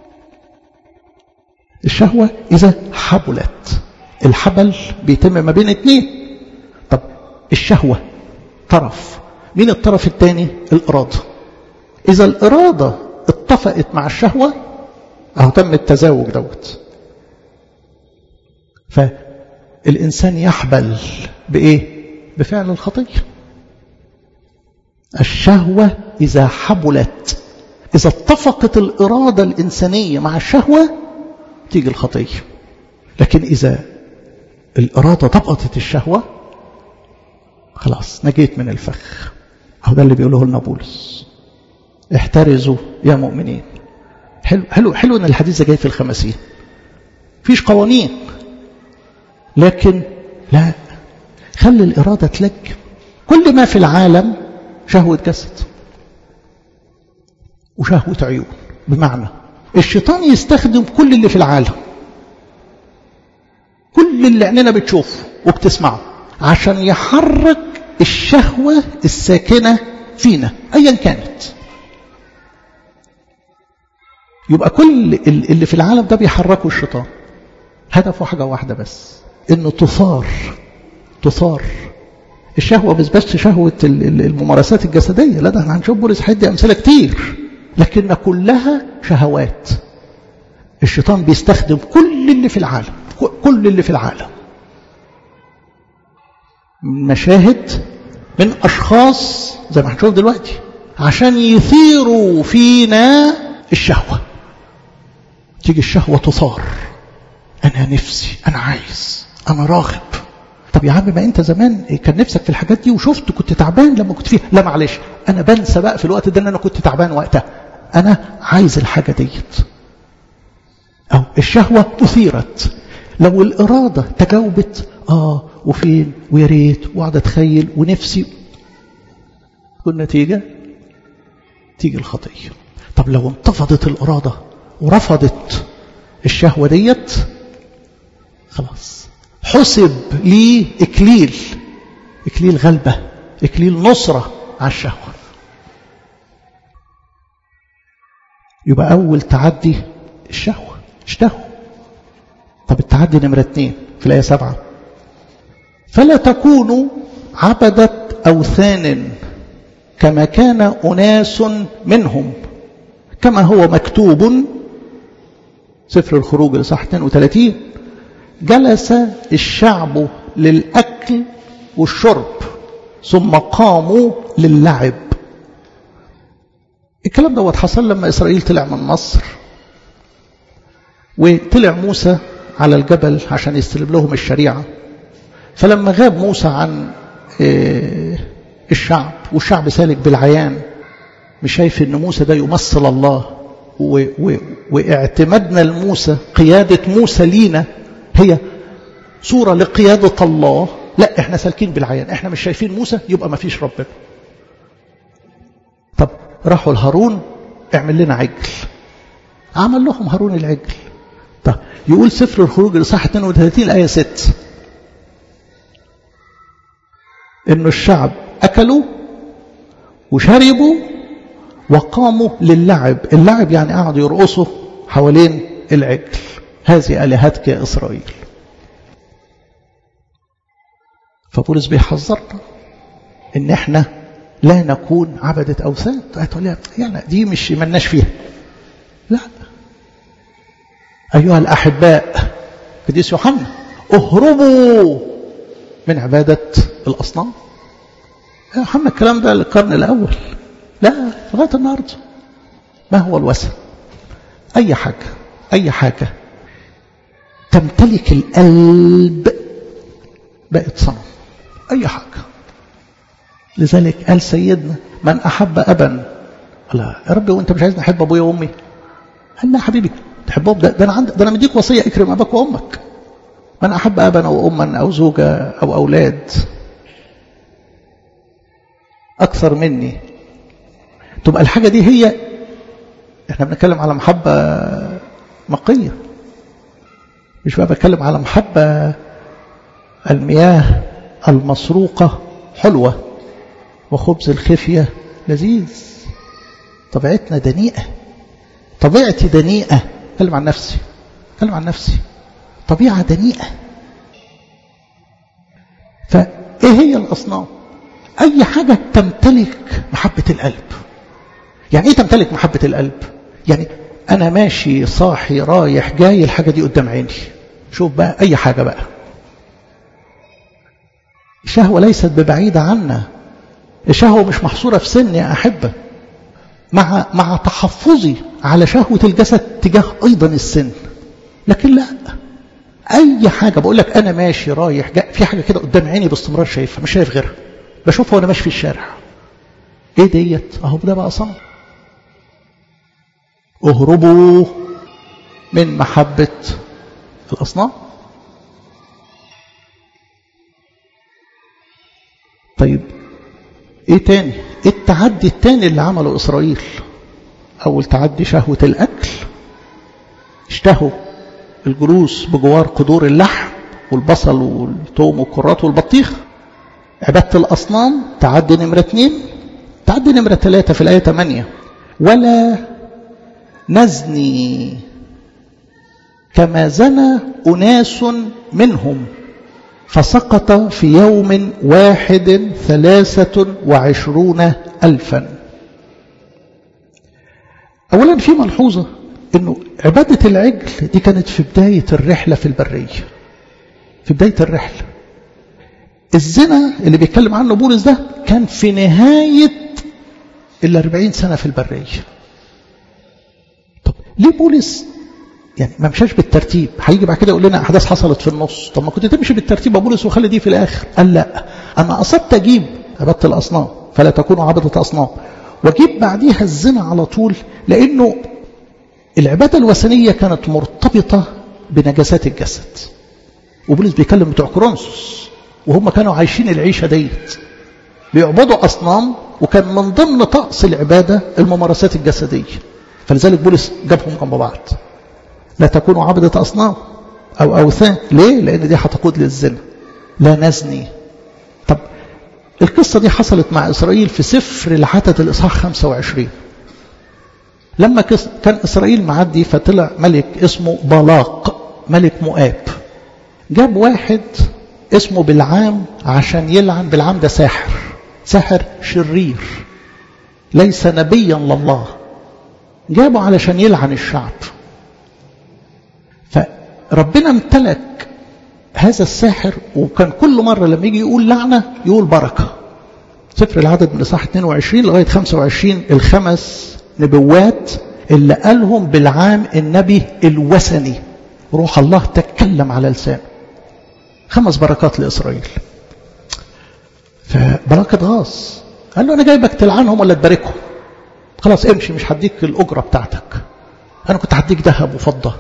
الشهوة إذا حبلت الحبل بيتم ما بين اتنين طب الشهوة طرف مين الطرف الثاني الإرادة إذا الإرادة اتفقت مع الشهوة أهو تم التزاوج دوت فالإنسان يحبل بإيه بفعل الخطية الشهوة إذا حبلت إذا اتفقت الإرادة الإنسانية مع الشهوة تيجي الخطية لكن إذا الإرادة ضبطت الشهوة خلاص نجيت من الفخ أهو ده اللي بيقوله لنا بولس احترزوا يا مؤمنين حلو حلو حلو ان الحديث ده جاي في الخمسين فيش قوانين لكن لا خلي الإرادة تلجم كل ما في العالم شهوة جسد وشهوة عيون بمعنى الشيطان يستخدم كل اللي في العالم كل اللي عيننا بتشوفه وبتسمعه عشان يحرك الشهوة الساكنة فينا أيا كانت يبقى كل اللي في العالم ده بيحركه الشيطان هدفه حاجة واحدة بس انه تثار تثار الشهوة مش بس شهوة الممارسات الجسدية لا ده احنا هنشوف بولس هيدي أمثلة كتير لكن كلها شهوات الشيطان بيستخدم كل اللي في العالم كل اللي في العالم مشاهد من أشخاص زي ما هنشوف دلوقتي عشان يثيروا فينا الشهوة تيجي الشهوة تثار أنا نفسي أنا عايز أنا راغب طب يا عم ما أنت زمان كان نفسك في الحاجات دي وشفت كنت تعبان لما كنت فيها لا معلش أنا بنسى بقى في الوقت ده أن أنا كنت تعبان وقتها أنا عايز الحاجة ديت أو الشهوة أثيرت لو الإرادة تجاوبت آه وفين ويا ريت وأقعد أتخيل ونفسي والنتيجة تيجي الخطية طب لو انتفضت الإرادة ورفضت الشهوة ديت خلاص حسب لي إكليل إكليل غلبة إكليل نصرة على الشهوة يبقى أول تعدي الشهوة اشتهوا طب التعدي نمرة اتنين في الآية سبعة فلا تكونوا عبدة أوثان كما كان أناس منهم كما هو مكتوب سفر الخروج لصح 32 جلس الشعب للأكل والشرب ثم قاموا للعب الكلام دوت حصل لما إسرائيل طلع من مصر وطلع موسى على الجبل عشان يستلم لهم الشريعة فلما غاب موسى عن الشعب والشعب سالك بالعيان مش شايف ان موسى ده يمثل الله و و واعتمادنا لموسى قيادة موسى لينا هي صورة لقيادة الله لا احنا سالكين بالعيان احنا مش شايفين موسى يبقى ما فيش ربنا طب راحوا لهارون اعمل لنا عجل عمل لهم هارون العجل طب يقول سفر الخروج الاصحاح 32 الايه 6 انه الشعب اكلوا وشربوا وقاموا للعب اللعب يعني قعدوا يرقصوا حوالين العجل هذه الهتك يا اسرائيل فبولس بيحذرنا ان احنا لا نكون عبدة اوثان تقول يعني دي مش ملناش فيها لا ايها الاحباء قديس يوحنا اهربوا من عبادة الاصنام يا يوحنا الكلام ده للقرن الاول لا لغايه النهارده ما هو الوثن اي حاجه اي حاجه تمتلك القلب بقت صنم اي حاجه لذلك قال سيدنا من احب ابا لا يا رب وانت مش عايزني احب ابويا وامي قال لا حبيبي تحبهم ده, ده انا عندي ده انا مديك وصيه اكرم اباك وامك من احب ابا او اما او زوجه او اولاد اكثر مني تبقى الحاجه دي هي احنا بنتكلم على محبه نقيه مش بقى بتكلم على محبه المياه المسروقه حلوه وخبز الخفيه لذيذ طبيعتنا دنيئه طبيعتي دنيئه اتكلم عن نفسي اتكلم عن نفسي طبيعه دنيئه فايه هي الاصنام اي حاجه تمتلك محبه القلب يعني ايه تمتلك محبة القلب يعني انا ماشي صاحي رايح جاي الحاجة دي قدام عيني شوف بقى اي حاجة بقى الشهوة ليست ببعيدة عنا الشهوة مش محصورة في سن يا أحبة مع مع تحفظي على شهوة الجسد تجاه أيضا السن لكن لا أي حاجة بقول لك أنا ماشي رايح جاي في حاجة كده قدام عيني باستمرار شايفها مش شايف غيرها بشوفها وأنا ماشي في الشارع إيه ديت أهو ده بقى صنم اهربوا من محبة الأصنام طيب ايه تاني ايه التعدي التاني اللي عمله إسرائيل أول تعدي شهوة الأكل اشتهوا الجلوس بجوار قدور اللحم والبصل والثوم والكرات والبطيخ عبادة الأصنام تعدي نمرة اثنين تعدي نمرة ثلاثة في الآية 8 ولا نزني كما زنى أناس منهم فسقط في يوم واحد ثلاثة وعشرون ألفا أولا في ملحوظة أنه عبادة العجل دي كانت في بداية الرحلة في البرية في بداية الرحلة الزنا اللي بيتكلم عنه بولس ده كان في نهاية الأربعين سنة في البرية طب ليه بولس يعني ما مشاش بالترتيب هيجي بعد كده يقول لنا احداث حصلت في النص طب ما كنت تمشي بالترتيب يا بولس وخلي دي في الاخر قال لا انا قصدت اجيب عباده الاصنام فلا تكونوا عبده اصنام واجيب بعديها الزنا على طول لانه العباده الوثنيه كانت مرتبطه بنجاسات الجسد وبولس بيكلم بتوع كورنثوس وهم كانوا عايشين العيشه ديت بيعبدوا اصنام وكان من ضمن طقس العباده الممارسات الجسديه فلذلك بولس جابهم جنب بعض لا تكونوا عبدة أصنام أو أوثان ليه؟ لأن دي هتقود للزنا لا نزني طب القصة دي حصلت مع إسرائيل في سفر العتد الإصحاح 25 لما كان إسرائيل معدي فطلع ملك اسمه بلاق ملك مؤاب جاب واحد اسمه بالعام عشان يلعن بالعام ده ساحر ساحر شرير ليس نبيا لله جابه علشان يلعن الشعب فربنا امتلك هذا الساحر وكان كل مرة لما يجي يقول لعنة يقول بركة سفر العدد من إصحاح 22 لغاية 25 الخمس نبوات اللي قالهم بالعام النبي الوثني روح الله تكلم على لسانه خمس بركات لإسرائيل فبركة غاص قال له أنا جايبك تلعنهم ولا تباركهم خلاص امشي مش هديك الأجرة بتاعتك أنا كنت هديك ذهب وفضة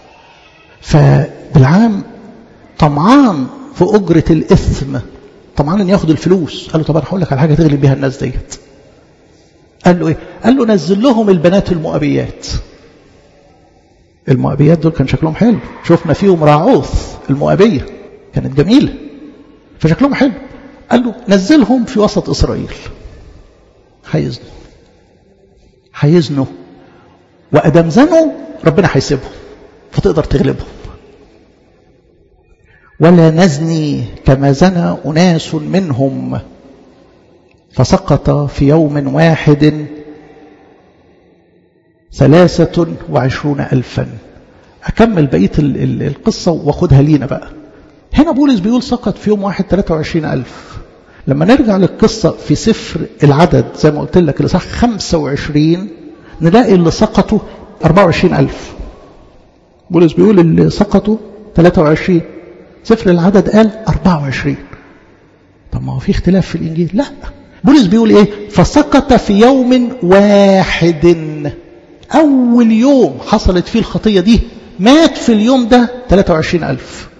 فبالعام طمعان في أجرة الإثم طمعان أن ياخد الفلوس قال له طب أنا هقول لك على حاجة تغلب بيها الناس ديت قال له إيه قال له نزل لهم البنات المؤبيات المؤبيات دول كان شكلهم حلو شفنا فيهم راعوث المؤبية كانت جميلة فشكلهم حلو قال له نزلهم في وسط إسرائيل هيزنوا هيزنوا وأدام زنوا ربنا هيسيبهم فتقدر تغلبهم ولا نزني كما زنى أناس منهم فسقط في يوم واحد ثلاثة وعشرون ألفا أكمل بقية القصة وأخدها لينا بقى هنا بولس بيقول سقط في يوم واحد 23 ألف لما نرجع للقصة في سفر العدد زي ما قلت لك اللي صح 25 نلاقي اللي سقطوا 24 ألف بولس بيقول اللي سقطوا 23 سفر العدد قال 24 طب ما هو في اختلاف في الإنجيل لا بولس بيقول ايه فسقط في يوم واحد أول يوم حصلت فيه الخطية دي مات في اليوم ده 23 ألف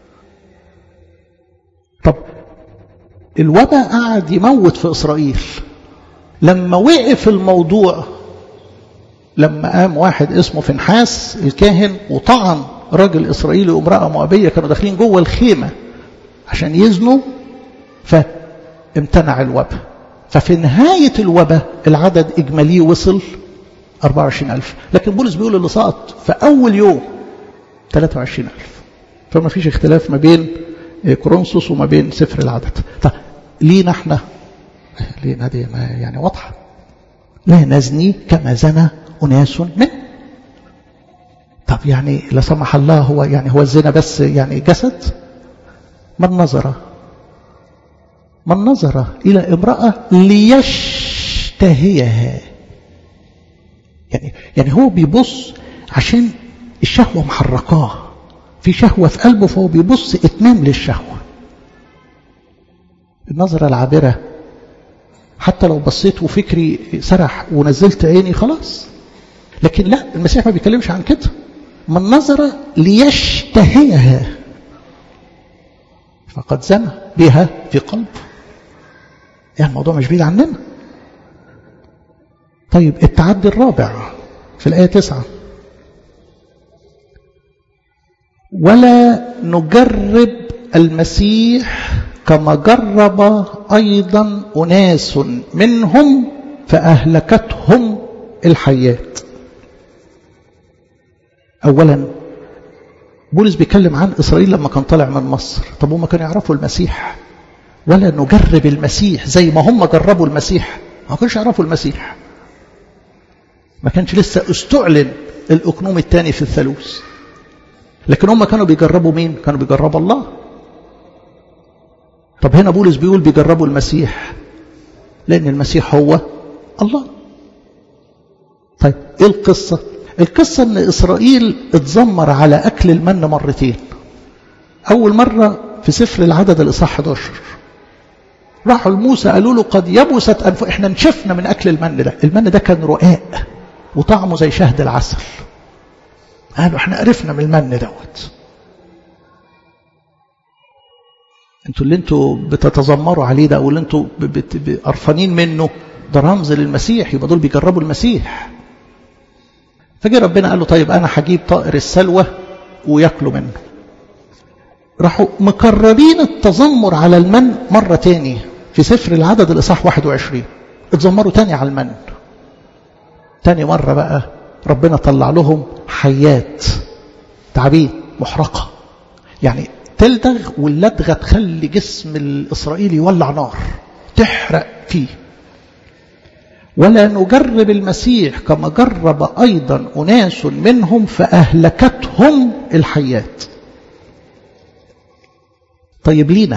طب الوباء قعد يموت في إسرائيل لما وقف الموضوع لما قام واحد اسمه فنحاس الكاهن وطعن راجل إسرائيلي وامرأة مؤبية كانوا داخلين جوه الخيمة عشان يزنوا فامتنع الوباء ففي نهاية الوباء العدد إجمالي وصل 24 ألف لكن بولس بيقول اللي سقط في أول يوم 23 ألف فما فيش اختلاف ما بين كورنثوس وما بين سفر العدد طب لينا احنا لينا دي ما يعني واضحة لا نزني كما زنى أناس من طب يعني لا سمح الله هو يعني هو الزنا بس يعني جسد من نظر من نظر إلى امرأة ليشتهيها يعني يعني هو بيبص عشان الشهوة محركاه في شهوة في قلبه فهو بيبص اتمام للشهوة النظرة العابرة حتى لو بصيت وفكري سرح ونزلت عيني خلاص لكن لا المسيح ما بيتكلمش عن كده من نظر ليشتهيها فقد زنى بها في قلبه يعني الموضوع مش بعيد عننا طيب التعدي الرابع في الآية تسعة ولا نجرب المسيح كما جرب أيضا أناس منهم فأهلكتهم الحيات أولا بولس بيتكلم عن إسرائيل لما كان طالع من مصر طب هم كانوا يعرفوا المسيح ولا نجرب المسيح زي ما هم جربوا المسيح ما كانش يعرفوا المسيح ما كانش لسه استعلن الأكنوم الثاني في الثالوث لكن هم كانوا بيجربوا مين كانوا بيجربوا الله طب هنا بولس بيقول بيجربوا المسيح لأن المسيح هو الله طيب ايه القصة القصة ان اسرائيل اتذمر على اكل المن مرتين اول مرة في سفر العدد الاصحاح 11 راحوا لموسى قالوا له قد يبست أنف احنا نشفنا من اكل المن ده المن ده كان رقاق وطعمه زي شهد العسل قالوا احنا قرفنا من المن دوت انتوا اللي انتوا بتتذمروا عليه ده او اللي انتوا قرفانين منه ده رمز للمسيح يبقى دول بيجربوا المسيح فجي ربنا قال له طيب انا هجيب طائر السلوى وياكلوا منه راحوا مكررين التذمر على المن مرة تاني في سفر العدد الإصحاح 21 اتذمروا تاني على المن تاني مرة بقى ربنا طلع لهم حيات تعابين محرقة يعني تلدغ واللدغة تخلي جسم الإسرائيلي يولع نار تحرق فيه ولا نجرب المسيح كما جرب أيضا أناس منهم فأهلكتهم الحيات طيب لينا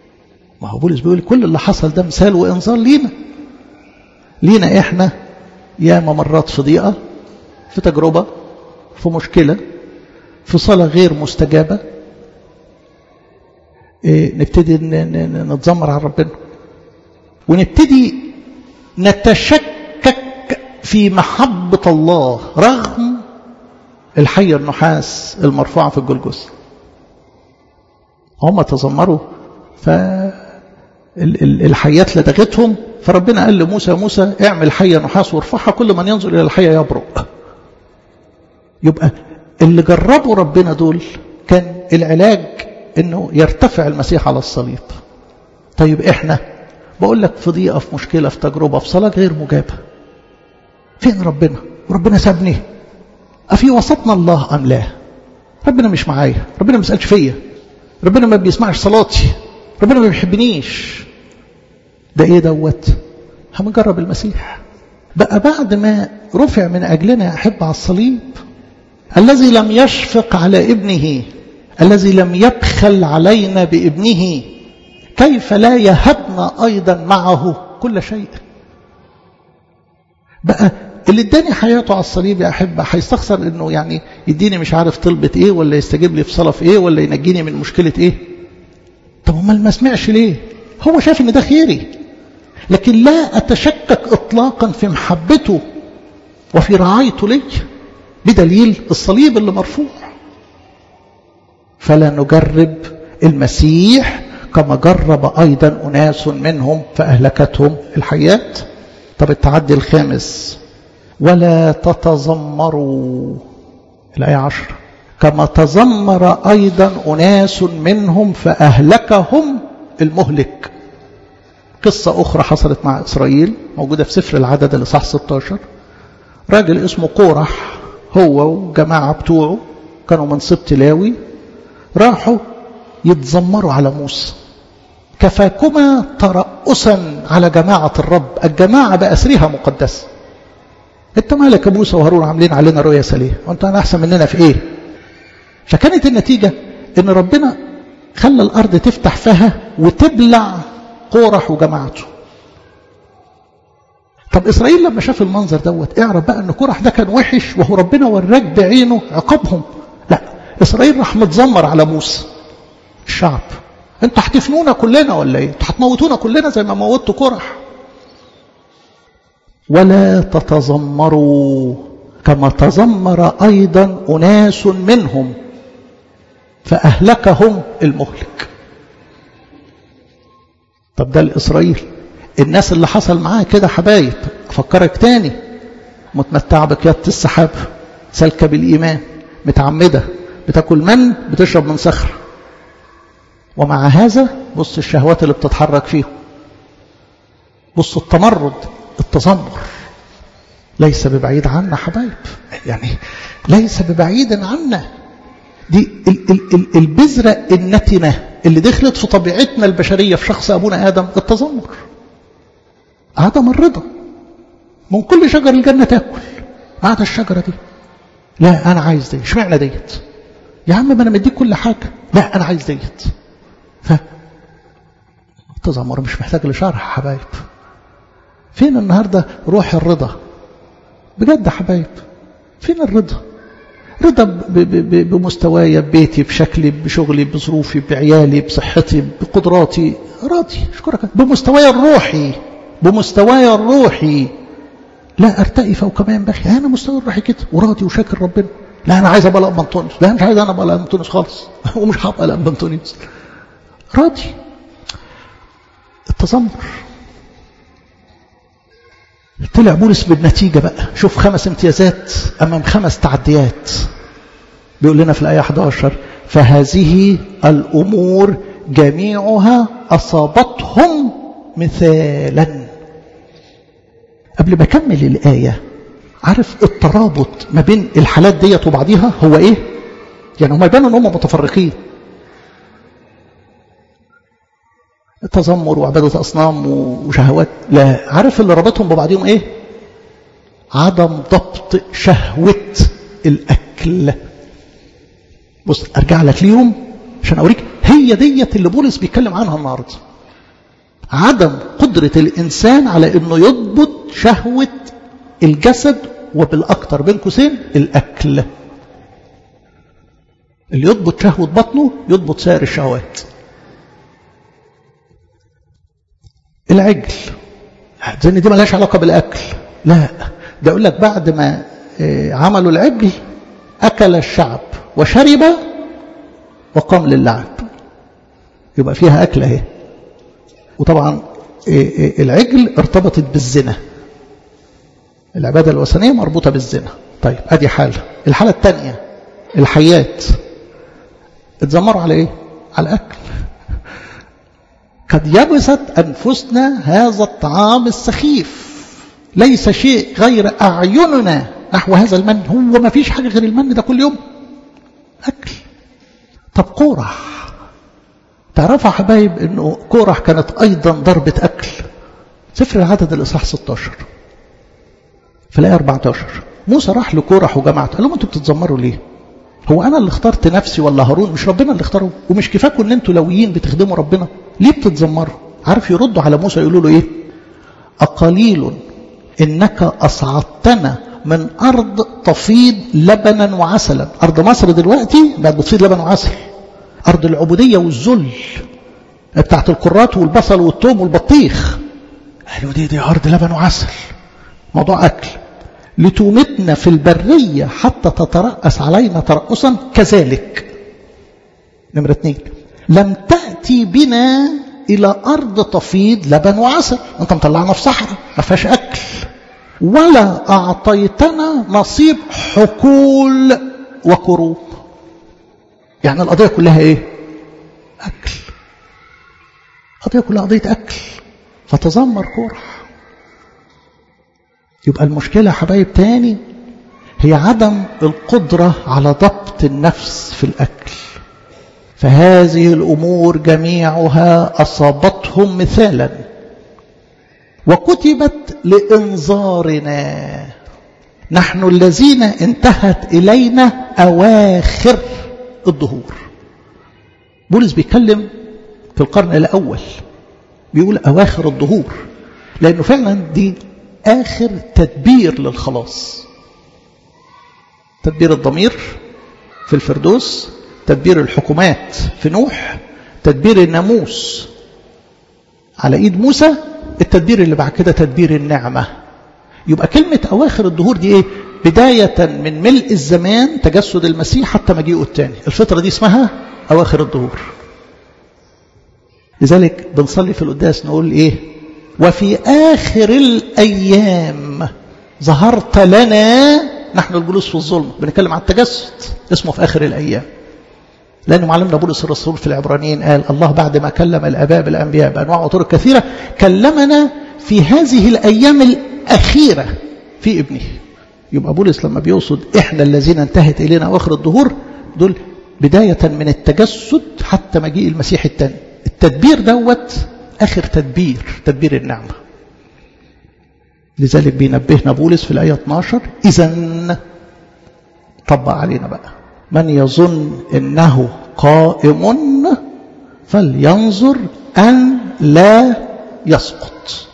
ما هو بولس بيقول كل اللي حصل ده مثال وإنذار لينا لينا إحنا ياما مرات في ضيقة في تجربة في مشكلة في صلاة غير مستجابة إيه نبتدي نتذمر على ربنا ونبتدي نتشكك في محبة الله رغم الحية النحاس المرفوعة في الجلجث هم تذمروا فالحيات لدغتهم فربنا قال لموسى موسى اعمل حية نحاس وارفعها كل من ينظر إلى الحية يبرق يبقى اللي جربوا ربنا دول كان العلاج انه يرتفع المسيح على الصليب طيب احنا بقول لك في ضيقه في مشكله في تجربه في صلاه غير مجابه فين ربنا وربنا سابني افي وسطنا الله ام لا ربنا مش معايا ربنا ما بيسالش فيا ربنا ما بيسمعش صلاتي ربنا ما بيحبنيش ده ايه دوت هنجرب المسيح بقى بعد ما رفع من اجلنا يا احب على الصليب الذي لم يشفق على ابنه الذي لم يبخل علينا بابنه كيف لا يهبنا ايضا معه كل شيء بقى اللي اداني حياته على الصليب يا احبه هيستخسر انه يعني يديني مش عارف طلبه ايه ولا يستجيب لي في صلاه في ايه ولا ينجيني من مشكله ايه طب امال ما سمعش ليه هو شايف ان ده خيري لكن لا اتشكك اطلاقا في محبته وفي رعايته لي بدليل الصليب اللي مرفوع فلا نجرب المسيح كما جرب أيضا أناس منهم فأهلكتهم الحياة طب التعدي الخامس ولا تتذمروا الآية عشر كما تذمر أيضا أناس منهم فأهلكهم المهلك قصة أخرى حصلت مع إسرائيل موجودة في سفر العدد الإصحاح 16 راجل اسمه قورح هو وجماعة بتوعه كانوا من سبط لاوي راحوا يتذمروا على موسى كفاكما ترأسا على جماعة الرب الجماعة بأسرها مقدسة انت مالك يا موسى وهارون عاملين علينا رؤية سليه وانت انا احسن مننا في ايه فكانت النتيجة ان ربنا خلى الارض تفتح فيها وتبلع قورح وجماعته طب اسرائيل لما شاف المنظر دوت اعرف بقى ان كورح ده كان وحش وهو ربنا وراك بعينه عقابهم لا اسرائيل راح متذمر على موسى الشعب انتوا هتفنونا كلنا ولا ايه انتوا هتموتونا كلنا زي ما موتوا كورح ولا تتذمروا كما تذمر ايضا اناس منهم فاهلكهم المهلك طب ده الاسرائيل الناس اللي حصل معاه كده حبايب افكرك تاني متمتعه بقياده السحاب سالكه بالايمان متعمده بتاكل من بتشرب من صخر ومع هذا بص الشهوات اللي بتتحرك فيهم بص التمرد التذمر ليس ببعيد عنا حبايب يعني ليس ببعيد عنا دي ال ال ال البذرة النتنة اللي دخلت في طبيعتنا البشرية في شخص أبونا آدم التذمر عدم الرضا من كل شجر الجنة تاكل قاعدة الشجرة دي لا أنا عايز دي اشمعنى ديت يا عم ما أنا مديك كل حاجة لا أنا عايز ديت ف التذمر مش محتاج لشرح حبايب فين النهاردة روح الرضا بجد يا حبايب فين الرضا رضا بمستواي ببيتي بشكلي بشغلي بظروفي بعيالي بصحتي بقدراتي راضي اشكرك بمستواي الروحي بمستواي الروحي لا ارتقي فوق ما ينبغي انا مستوى الروحي كده وراضي وشاكر ربنا لا انا عايز ابقى لأب انطونيوس لا مش عايز انا ابقى لأب انطونيوس خالص ومش هبقى لأب انطونيوس راضي التذمر طلع بولس بالنتيجة بقى شوف خمس امتيازات أمام خمس تعديات بيقول لنا في الآية 11 فهذه الأمور جميعها أصابتهم مثالا قبل ما أكمل الآية عارف الترابط ما بين الحالات ديت وبعضيها هو إيه يعني هم يبانوا ان هم متفرقين تذمر وعبادة أصنام وشهوات لا عارف اللي ربطهم ببعضهم إيه عدم ضبط شهوة الأكل بص أرجع لك ليهم عشان أوريك هي ديت اللي بولس بيتكلم عنها النهاردة عدم قدرة الإنسان على أنه يضبط شهوة الجسد وبالأكثر بين قوسين الأكل اللي يضبط شهوة بطنه يضبط سائر الشهوات العجل زين دي ملهاش علاقة بالأكل لا ده يقول لك بعد ما عملوا العجل أكل الشعب وشرب وقام للعب يبقى فيها أكل اهي وطبعا العجل ارتبطت بالزنا العبادة الوثنية مربوطة بالزنا طيب ادي حالة الحالة الثانية الحيات اتذمروا على ايه على الاكل قد يبست انفسنا هذا الطعام السخيف ليس شيء غير اعيننا نحو هذا المن هو ما فيش حاجة غير المن ده كل يوم اكل طب قورح تعرفوا حبايب انه قورح كانت ايضا ضربة اكل سفر العدد الاصحاح 16 في الايه 14 موسى راح لكورح وجماعته قال لهم انتوا بتتذمروا ليه هو انا اللي اخترت نفسي ولا هارون مش ربنا اللي اختاره ومش كفاكم ان انتوا لويين بتخدموا ربنا ليه بتتذمروا عارف يردوا على موسى يقولوا له ايه اقليل انك اصعدتنا من ارض تفيض لبنا وعسلا ارض مصر دلوقتي بقت بتفيض لبن وعسل ارض العبوديه والذل بتاعت الكرات والبصل والثوم والبطيخ قالوا دي دي ارض لبن وعسل موضوع اكل لتومتنا في البرية حتى تترأس علينا ترأسا كذلك نمرة اثنين لم تأتي بنا إلى أرض تفيض لبن وعسل أنت مطلعنا في صحراء ما فيهاش أكل ولا أعطيتنا نصيب حقول وكروب يعني القضية كلها إيه أكل القضية كلها قضية أكل فتذمر كورح يبقى المشكلة حبايب تاني هي عدم القدرة على ضبط النفس في الأكل فهذه الأمور جميعها أصابتهم مثالا وكتبت لإنذارنا نحن الذين انتهت إلينا أواخر الظهور بولس بيتكلم في القرن الأول بيقول أواخر الظهور لأنه فعلا دي آخر تدبير للخلاص تدبير الضمير في الفردوس تدبير الحكومات في نوح تدبير الناموس على ايد موسى التدبير اللي بعد كده تدبير النعمة يبقى كلمة أواخر الظهور دي إيه؟ بداية من ملء الزمان تجسد المسيح حتى مجيئه الثاني الفترة دي اسمها أواخر الظهور لذلك بنصلي في القداس نقول إيه وفي آخر الأيام ظهرت لنا نحن الجلوس في الظلم بنتكلم عن التجسد اسمه في آخر الأيام لأن معلمنا بولس الرسول في العبرانيين قال الله بعد ما كلم الآباء بالأنبياء بأنواع وطرق كثيرة كلمنا في هذه الأيام الأخيرة في ابنه يبقى بولس لما بيقصد إحنا الذين انتهت إلينا أواخر الظهور دول بداية من التجسد حتى مجيء المسيح الثاني التدبير دوت آخر تدبير تدبير النعمة لذلك بينبهنا بولس في الآية 12 إذا طبق علينا بقى من يظن إنه قائم فلينظر أن لا يسقط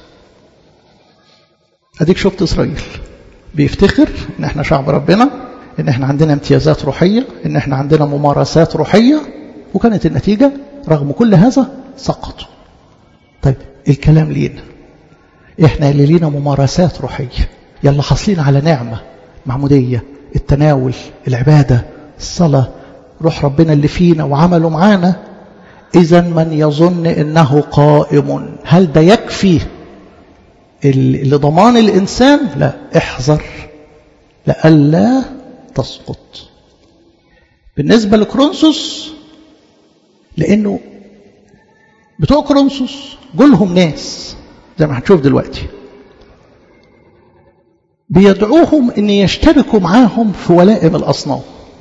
أديك شفت إسرائيل بيفتخر إن إحنا شعب ربنا إن إحنا عندنا امتيازات روحية إن إحنا عندنا ممارسات روحية وكانت النتيجة رغم كل هذا سقطوا طيب الكلام لينا إحنا اللي لينا ممارسات روحية يلا حاصلين على نعمة معمودية التناول العبادة الصلاة روح ربنا اللي فينا وعمله معانا إذا من يظن إنه قائم هل ده يكفي لضمان الإنسان لا احذر لئلا تسقط بالنسبة لكرونسوس لأنه بتوع كرونسوس جولهم ناس زي ما هنشوف دلوقتي بيدعوهم ان يشتركوا معاهم في ولائم الاصنام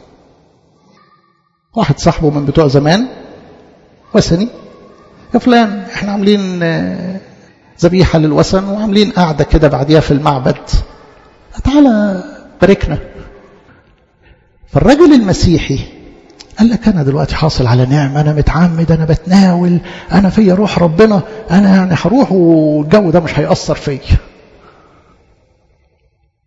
واحد صاحبه من بتوع زمان وثني يا فلان احنا عاملين ذبيحه للوثن وعاملين قاعده كده بعديها في المعبد تعالى باركنا فالرجل المسيحي قال لك انا دلوقتي حاصل على نعمه انا متعمد انا بتناول انا فيا روح ربنا انا يعني هروح والجو ده مش هيأثر فيا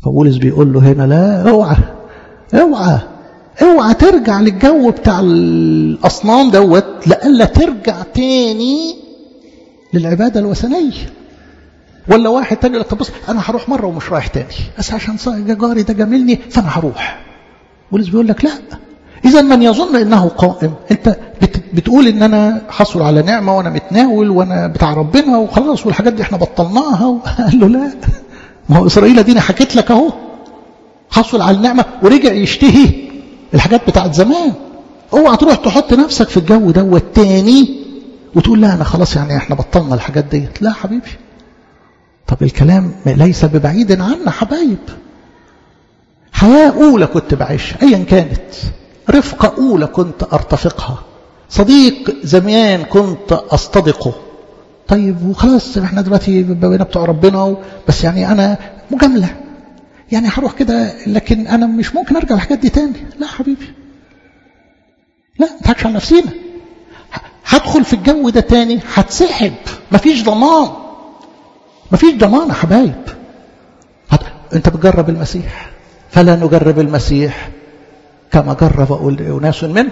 فبولس بيقول له هنا لا اوعى اوعى اوعى ترجع للجو بتاع الاصنام دوت لألا ترجع تاني للعباده الوثنيه ولا واحد تاني لك بص انا هروح مره ومش رايح تاني بس عشان جاري ده جاملني فانا هروح بولس بيقول لك لا اذا من يظن انه قائم انت بتقول ان انا حصل على نعمه وانا متناول وانا بتاع ربنا وخلاص والحاجات دي احنا بطلناها قال له لا ما هو اسرائيل دي انا حكيت لك اهو حصل على النعمه ورجع يشتهي الحاجات بتاعت زمان اوعى تروح تحط نفسك في الجو دوت تاني وتقول لا انا خلاص يعني احنا بطلنا الحاجات ديت لا حبيبي طب الكلام ليس ببعيد عنا حبايب حياة أولى كنت بعيشها أيا كانت رفقة أولى كنت أرتفقها صديق زمان كنت أصطدقه طيب وخلاص احنا دلوقتي بقينا بتوع ربنا بس يعني أنا مجاملة يعني هروح كده لكن أنا مش ممكن أرجع الحاجات دي تاني لا حبيبي لا ما تضحكش على نفسينا هدخل في الجو ده تاني هتسحب مفيش ضمان مفيش ضمان يا حبايب هت... انت بتجرب المسيح فلا نجرب المسيح كما جرب اناس منه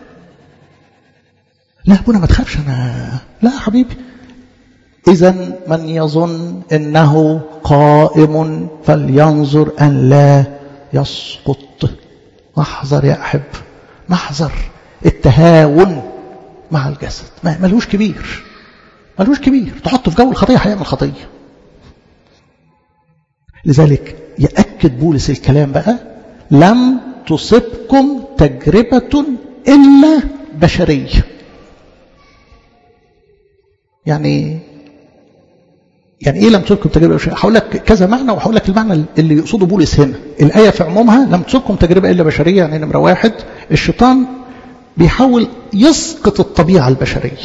لا ابونا ما تخافش انا لا يا حبيبي اذا من يظن انه قائم فلينظر ان لا يسقط محذر يا احب محذر التهاون مع الجسد ملوش كبير ملوش كبير تحطه في جو الخطيه هيعمل خطيه لذلك يأكد بولس الكلام بقى لم تصبكم تجربة إلا بشرية يعني يعني ايه لم تصبكم تجربه بشريه؟ هقول لك كذا معنى وهقول لك المعنى اللي يقصده بولس هنا. الايه في عمومها لم تصبكم تجربه الا بشريه يعني نمره واحد الشيطان بيحاول يسقط الطبيعه البشريه.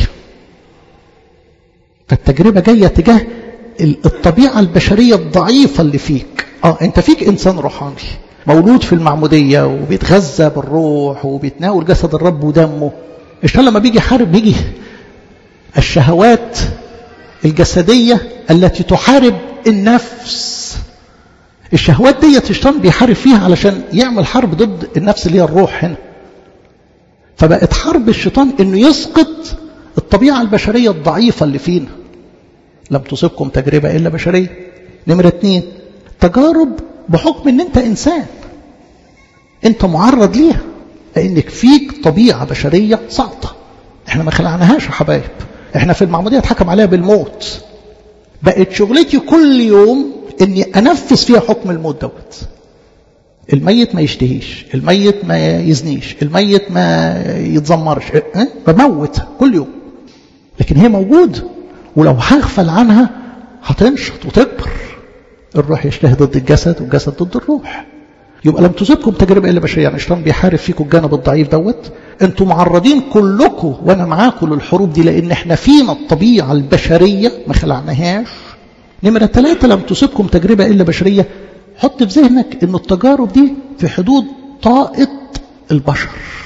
فالتجربه جايه تجاه الطبيعه البشريه الضعيفه اللي فيك. اه انت فيك انسان روحاني مولود في المعموديه وبيتغذى بالروح وبيتناول جسد الرب ودمه. الشيطان لما بيجي يحارب بيجي الشهوات الجسدية التي تحارب النفس الشهوات دي الشيطان بيحارب فيها علشان يعمل حرب ضد النفس اللي هي الروح هنا فبقت حرب الشيطان انه يسقط الطبيعة البشرية الضعيفة اللي فينا لم تصبكم تجربة إلا بشرية نمرة اتنين تجارب بحكم ان انت انسان انت معرض ليها لانك فيك طبيعة بشرية ساقطة احنا ما خلعناهاش يا حبايب احنا في المعمودية اتحكم عليها بالموت بقت شغلتي كل يوم اني انفذ فيها حكم الموت دوت الميت ما يشتهيش الميت ما يزنيش الميت ما يتذمرش اه؟ بموت كل يوم لكن هي موجودة ولو هغفل عنها هتنشط وتكبر الروح يشتهي ضد الجسد والجسد ضد الروح يبقى لم تصيبكم تجربة إلا بشرية يعني الشيطان بيحارب فيكم الجانب الضعيف دوت انتم معرضين كلكم وانا معاكم للحروب دي لان احنا فينا الطبيعة البشرية ما خلعناهاش نمرة ثلاثة لم تصيبكم تجربة إلا بشرية حط في ذهنك ان التجارب دي في حدود طاقة البشر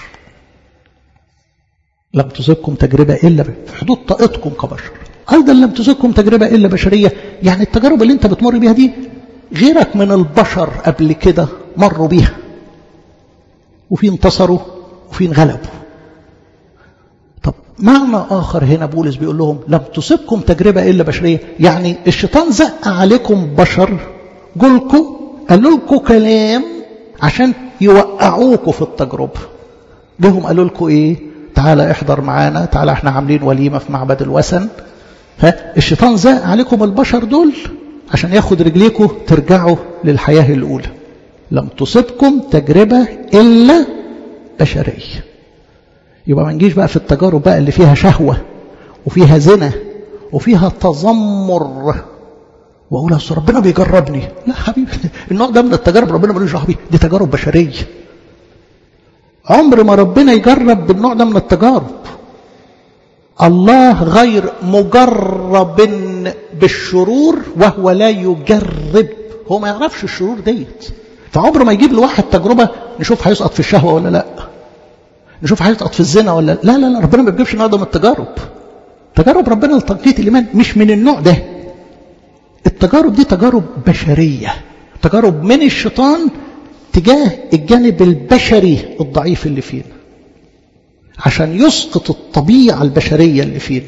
لم تصيبكم تجربة إلا في حدود طاقتكم كبشر أيضا لم تصيبكم تجربة إلا بشرية يعني التجارب اللي انت بتمر بيها دي غيرك من البشر قبل كده مروا بيها وفي انتصروا وفي انغلبوا طب معنى آخر هنا بولس بيقول لهم لم تصبكم تجربة إلا بشرية يعني الشيطان زق عليكم بشر جولكم قالوا لكم كلام عشان يوقعوكم في التجربة جهم قالوا لكم إيه تعالى احضر معانا تعالى احنا عاملين وليمة في معبد الوثن فالشيطان زق عليكم البشر دول عشان ياخد رجليكم ترجعوا للحياة الأولى لم تصبكم تجربة إلا بشرية يبقى ما نجيش بقى في التجارب بقى اللي فيها شهوة وفيها زنا وفيها تذمر واقول اصل ربنا بيجربني لا حبيبي النوع ده من التجارب ربنا ملوش دعوه بيه دي تجارب بشريه عمر ما ربنا يجرب بالنوع ده من التجارب الله غير مجرب بالشرور وهو لا يجرب هو ما يعرفش الشرور ديت فعمر ما يجيب لواحد تجربة نشوف هيسقط في الشهوة ولا لا نشوف هيسقط في الزنا ولا لا لا لا ربنا ما بيجيبش نوع ده من التجارب تجارب ربنا لتنقية الإيمان مش من النوع ده التجارب دي تجارب بشرية تجارب من الشيطان تجاه الجانب البشري الضعيف اللي فينا عشان يسقط الطبيعة البشرية اللي فينا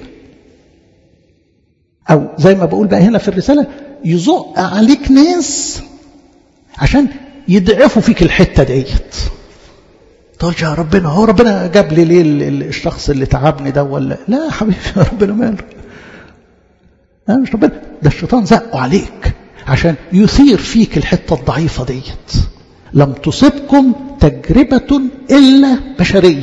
أو زي ما بقول بقى هنا في الرسالة يزق عليك ناس عشان يضعفوا فيك الحتة ديت تقول يا ربنا هو ربنا جاب لي ليه الشخص اللي تعبني ده ولا لا يا حبيبي ربنا ماله لا مش ربنا ده الشيطان زقه عليك عشان يثير فيك الحتة الضعيفة ديت لم تصبكم تجربة إلا بشرية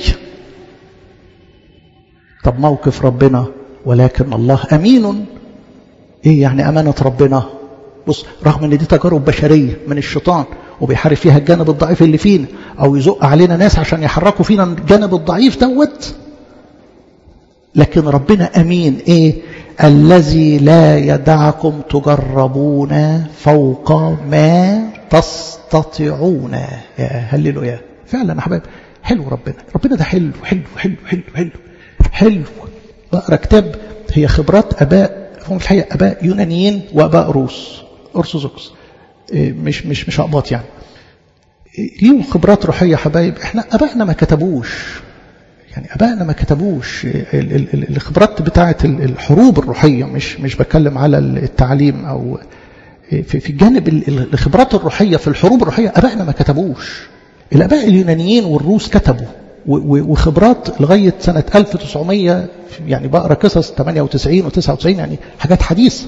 طب موقف ربنا ولكن الله أمين إيه يعني أمانة ربنا بص رغم ان دي تجارب بشرية من الشيطان وبيحارب فيها الجانب الضعيف اللي فينا او يزق علينا ناس عشان يحركوا فينا الجانب الضعيف دوت لكن ربنا امين ايه الذي لا يدعكم تجربون فوق ما تستطيعون يا هللوا يا فعلا يا حبايب حلو ربنا ربنا ده حلو حلو حلو حلو حلو حلو بقرا كتاب هي خبرات اباء هم في الحقيقه اباء يونانيين واباء روس ارثوذكس مش مش مش اقباط يعني ليهم خبرات روحيه حبايب احنا ابائنا ما كتبوش يعني ابائنا ما كتبوش الخبرات بتاعه الحروب الروحيه مش مش بتكلم على التعليم او في في الجانب الخبرات الروحيه في الحروب الروحيه ابائنا ما كتبوش الاباء اليونانيين والروس كتبوا وخبرات لغايه سنه 1900 يعني بقرا قصص 98 و99 يعني حاجات حديثه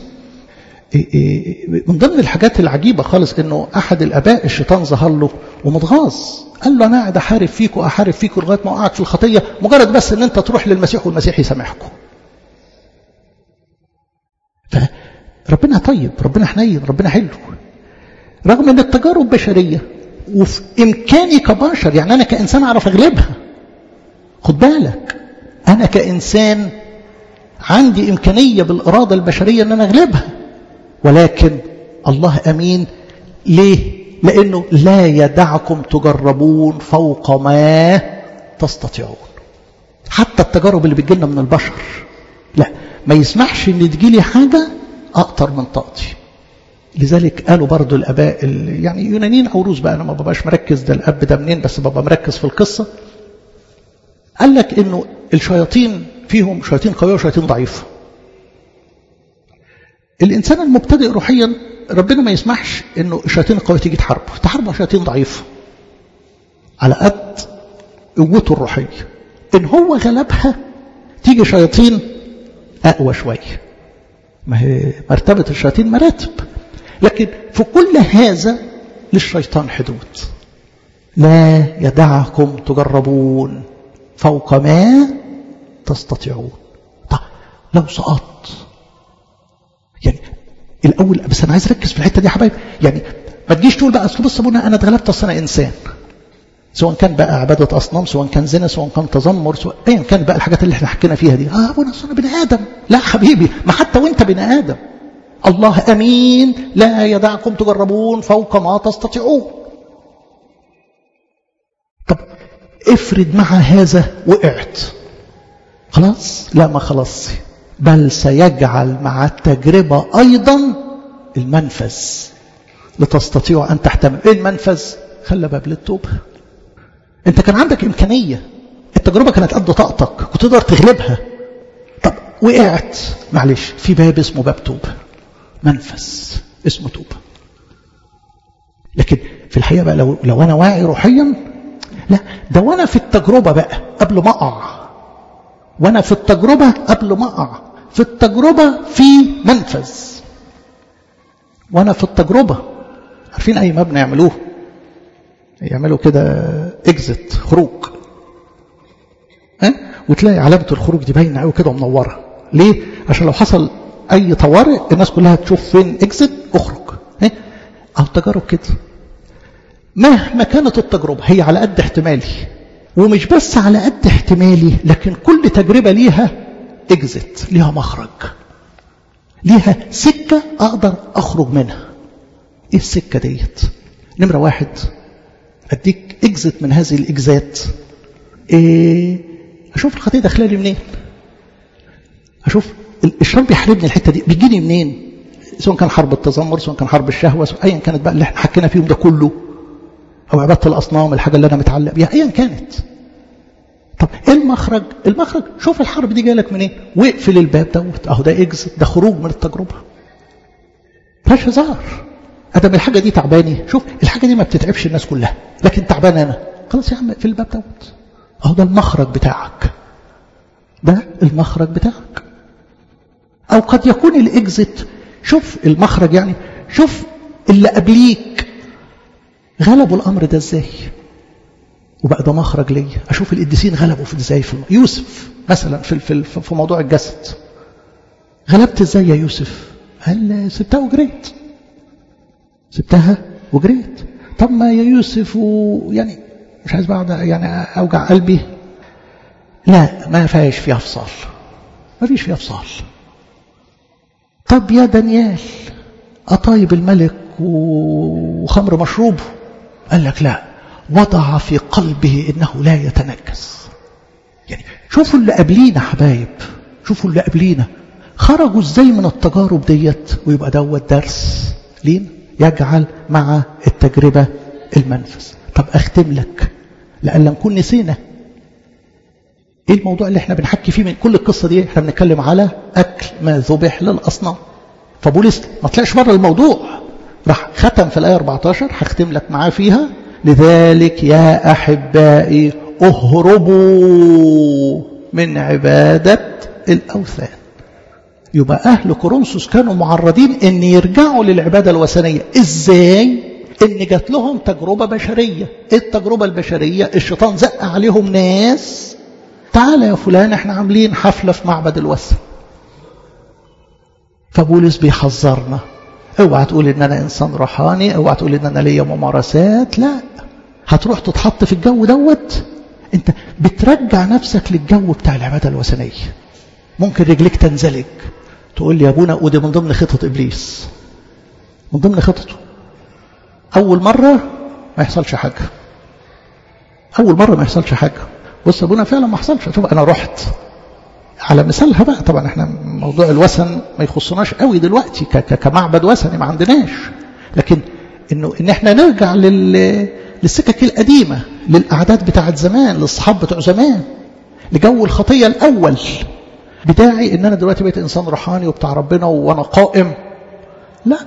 من ضمن الحاجات العجيبة خالص انه احد الاباء الشيطان ظهر له ومتغاظ قال له انا قاعد احارب فيك واحارب فيك لغايه ما اوقعك في الخطيه مجرد بس ان انت تروح للمسيح والمسيح يسامحكم. فربنا طيب ربنا حنين ربنا حلو رغم ان التجارب بشريه وفي امكاني كبشر يعني انا كانسان اعرف اغلبها خد بالك انا كانسان عندي امكانيه بالاراده البشريه ان انا اغلبها ولكن الله امين ليه لانه لا يدعكم تجربون فوق ما تستطيعون حتى التجارب اللي بتجيلنا من البشر لا ما يسمحش ان تجيلي حاجه اكتر من طاقتي لذلك قالوا برضو الاباء يعني يونانيين او روس بقى انا ما ببقاش مركز ده الاب ده منين بس ببقى مركز في القصه قال لك انه الشياطين فيهم شياطين قويه وشياطين ضعيفه الإنسان المبتدئ روحيا ربنا ما يسمحش أنه الشياطين القوية تيجي تحاربه تحاربه شياطين ضعيفة على قد قوته الروحية إن هو غلبها تيجي شياطين أقوى شوية ما هي مرتبة الشياطين مراتب لكن في كل هذا للشيطان حدود لا يدعكم تجربون فوق ما تستطيعون طب لو سقطت يعني الاول بس انا عايز اركز في الحته دي يا حبايبي يعني ما تجيش تقول بقى اصل بص ابونا انا اتغلبت اصل انا انسان سواء كان بقى عباده اصنام سواء كان زنا سواء كان تذمر سواء ايا كان بقى الحاجات اللي احنا حكينا فيها دي اه ابونا اصل انا بني ادم لا حبيبي ما حتى وانت بني ادم الله امين لا يدعكم تجربون فوق ما تستطيعون طب افرض مع هذا وقعت خلاص لا ما خلاص بل سيجعل مع التجربة أيضا المنفذ لتستطيع أن تحتمل إيه المنفذ؟ خلى باب للتوبة أنت كان عندك إمكانية التجربة كانت قد طاقتك كنت تقدر تغلبها طب وقعت معلش في باب اسمه باب توبة منفذ اسمه توبة لكن في الحقيقة بقى لو, لو أنا واعي روحيا لا ده وأنا في التجربة بقى قبل ما أقع وأنا في التجربة قبل ما أقع في التجربة في منفذ وأنا في التجربة عارفين أي مبنى يعملوه يعملوا كده اكزت خروج ها أه؟ وتلاقي علامة الخروج دي باينة قوي كده ومنورة ليه؟ عشان لو حصل أي طوارئ الناس كلها تشوف فين اكزت اخرج ها أو تجارب كده مهما كانت التجربة هي على قد احتمالي ومش بس على قد احتمالي لكن كل تجربة ليها اكزت ليها مخرج ليها سكة أقدر أخرج منها إيه السكة ديت نمرة واحد أديك اكزت من هذه الإجزات إيه أشوف الخطية داخلة لي منين أشوف الشر بيحاربني الحتة دي بيجيني منين سواء كان حرب التذمر سواء كان حرب الشهوة سواء أيا كانت بقى اللي احنا حكينا فيهم ده كله أو عبادة الأصنام الحاجة اللي أنا متعلق بيها أيا كانت طب ايه المخرج المخرج شوف الحرب دي جايه لك منين واقفل الباب دوت اهو ده اكزت ده خروج من التجربه فيهاش هزار ادم الحاجه دي تعباني شوف الحاجه دي ما بتتعبش الناس كلها لكن تعبان انا خلاص يا عم اقفل الباب دوت اهو ده المخرج بتاعك ده المخرج بتاعك او قد يكون الاكزت شوف المخرج يعني شوف اللي قبليك غلبوا الامر ده ازاي وبقى ده مخرج ليا اشوف القديسين غلبوا في ازاي في يوسف مثلا في في في موضوع الجسد غلبت ازاي يا يوسف قال سبتها وجريت سبتها وجريت طب ما يا يوسف ويعني مش عايز بقى يعني اوجع قلبي لا ما فيهاش فيها فصال ما فيش فيها فصال طب يا دانيال أطايب الملك وخمر مشروبه قال لك لا وضع في قلبه إنه لا يتنجس يعني شوفوا اللي قبلينا حبايب شوفوا اللي قبلينا خرجوا ازاي من التجارب ديت ويبقى دوت درس لين يجعل مع التجربة المنفذ طب أختم لك لأن نكون نسينا ايه الموضوع اللي احنا بنحكي فيه من كل القصة دي احنا بنتكلم على أكل ما ذبح للأصنام فبولس ما طلعش بره الموضوع راح ختم في الآية 14 هختم لك معاه فيها لذلك يا أحبائي اهربوا من عبادة الأوثان يبقى أهل كورنثوس كانوا معرضين أن يرجعوا للعبادة الوثنية إزاي؟ إن جات لهم تجربة بشرية إيه التجربة البشرية؟ الشيطان زق عليهم ناس تعالى يا فلان احنا عاملين حفلة في معبد الوثن فبولس بيحذرنا اوعى تقول ان انا انسان روحاني اوعى تقول ان انا ليا ممارسات لا هتروح تتحط في الجو دوت انت بترجع نفسك للجو بتاع العباده الوثنيه ممكن رجليك تنزلج تقول لي يا ابونا ودي من ضمن خطط ابليس من ضمن خططه اول مره ما يحصلش حاجه اول مره ما يحصلش حاجه بص ابونا فعلا ما حصلش شوف انا رحت على مثالها بقى طبعا احنا موضوع الوثن ما يخصناش قوي دلوقتي كمعبد وثني ما عندناش لكن انه ان احنا نرجع لل للسكك القديمه للاعداد بتاعت زمان للصحاب بتوع زمان لجو الخطيه الاول بداعي ان انا دلوقتي بقيت انسان روحاني وبتاع ربنا وانا قائم لا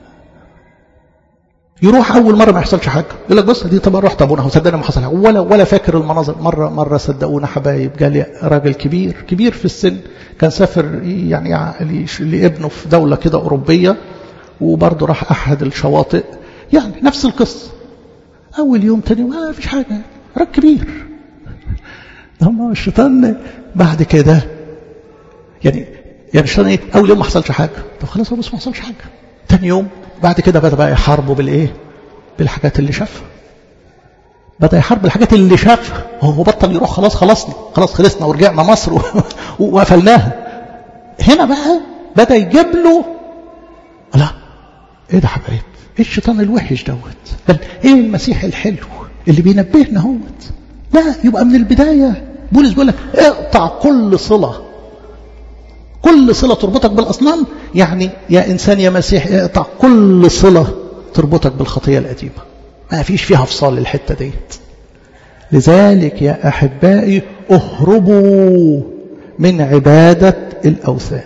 يروح اول مره ما يحصلش حاجه يقول لك بص دي طبعا رحت ابونا صدقني ما حصل حاجه ولا ولا فاكر المناظر مره مره صدقونا حبايب جالي راجل كبير كبير في السن كان سافر يعني لابنه في دوله كده اوروبيه وبرضه راح احد الشواطئ يعني نفس القصه اول يوم تاني ما فيش حاجه راجل كبير هم الشيطان بعد كده يعني يعني الشيطان ايه اول يوم ما حصلش حاجه طب خلاص هو بس ما حصلش حاجه تاني يوم بعد كده بدأ بقى يحاربوا بالإيه بالحاجات اللي شافها بدأ يحارب الحاجات اللي شافها هو بطل يروح خلاص خلصنا خلاص خلصنا ورجعنا مصر وقفلناها هنا بقى بدأ يجيب له لا ايه ده حبايب ايه الشيطان الوحش دوت بل ايه المسيح الحلو اللي بينبهنا هوت لا يبقى من البداية بولس بيقول لك اقطع كل صلة كل صلة تربطك بالأصنام يعني يا إنسان يا مسيح اقطع كل صلة تربطك بالخطية القديمة ما فيش فيها فصال الحتة ديت لذلك يا أحبائي اهربوا من عبادة الأوثان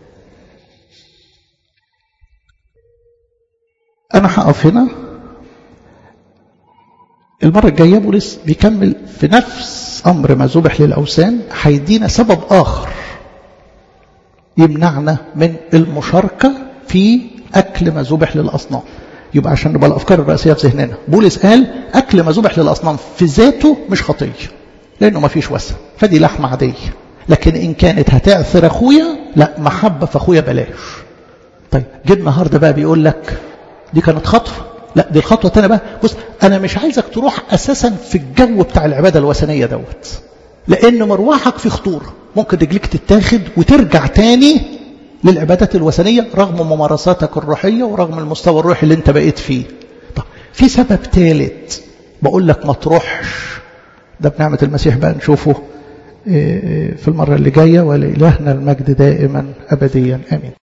أنا هقف هنا المرة الجاية بولس بيكمل في نفس أمر ما ذبح للأوثان هيدينا سبب آخر يمنعنا من المشاركة في أكل ما ذبح للأصنام يبقى عشان نبقى الأفكار الرئيسية في ذهننا بولس قال أكل ما ذبح للأصنام في ذاته مش خطية لأنه ما فيش وسن فدي لحمة عادية لكن إن كانت هتعثر أخويا لا محبة في أخويا بلاش طيب جه النهارده بقى بيقول لك دي كانت خطوة لا دي الخطوة الثانية بقى بص أنا مش عايزك تروح أساسا في الجو بتاع العبادة الوثنية دوت لأن مروحك في خطورة ممكن رجليك تتاخد وترجع تاني للعبادات الوثنية رغم ممارساتك الروحية ورغم المستوى الروحي اللي انت بقيت فيه طب في سبب ثالث بقول لك ما تروحش ده بنعمة المسيح بقى نشوفه في المرة اللي جاية ولإلهنا المجد دائما أبديا آمين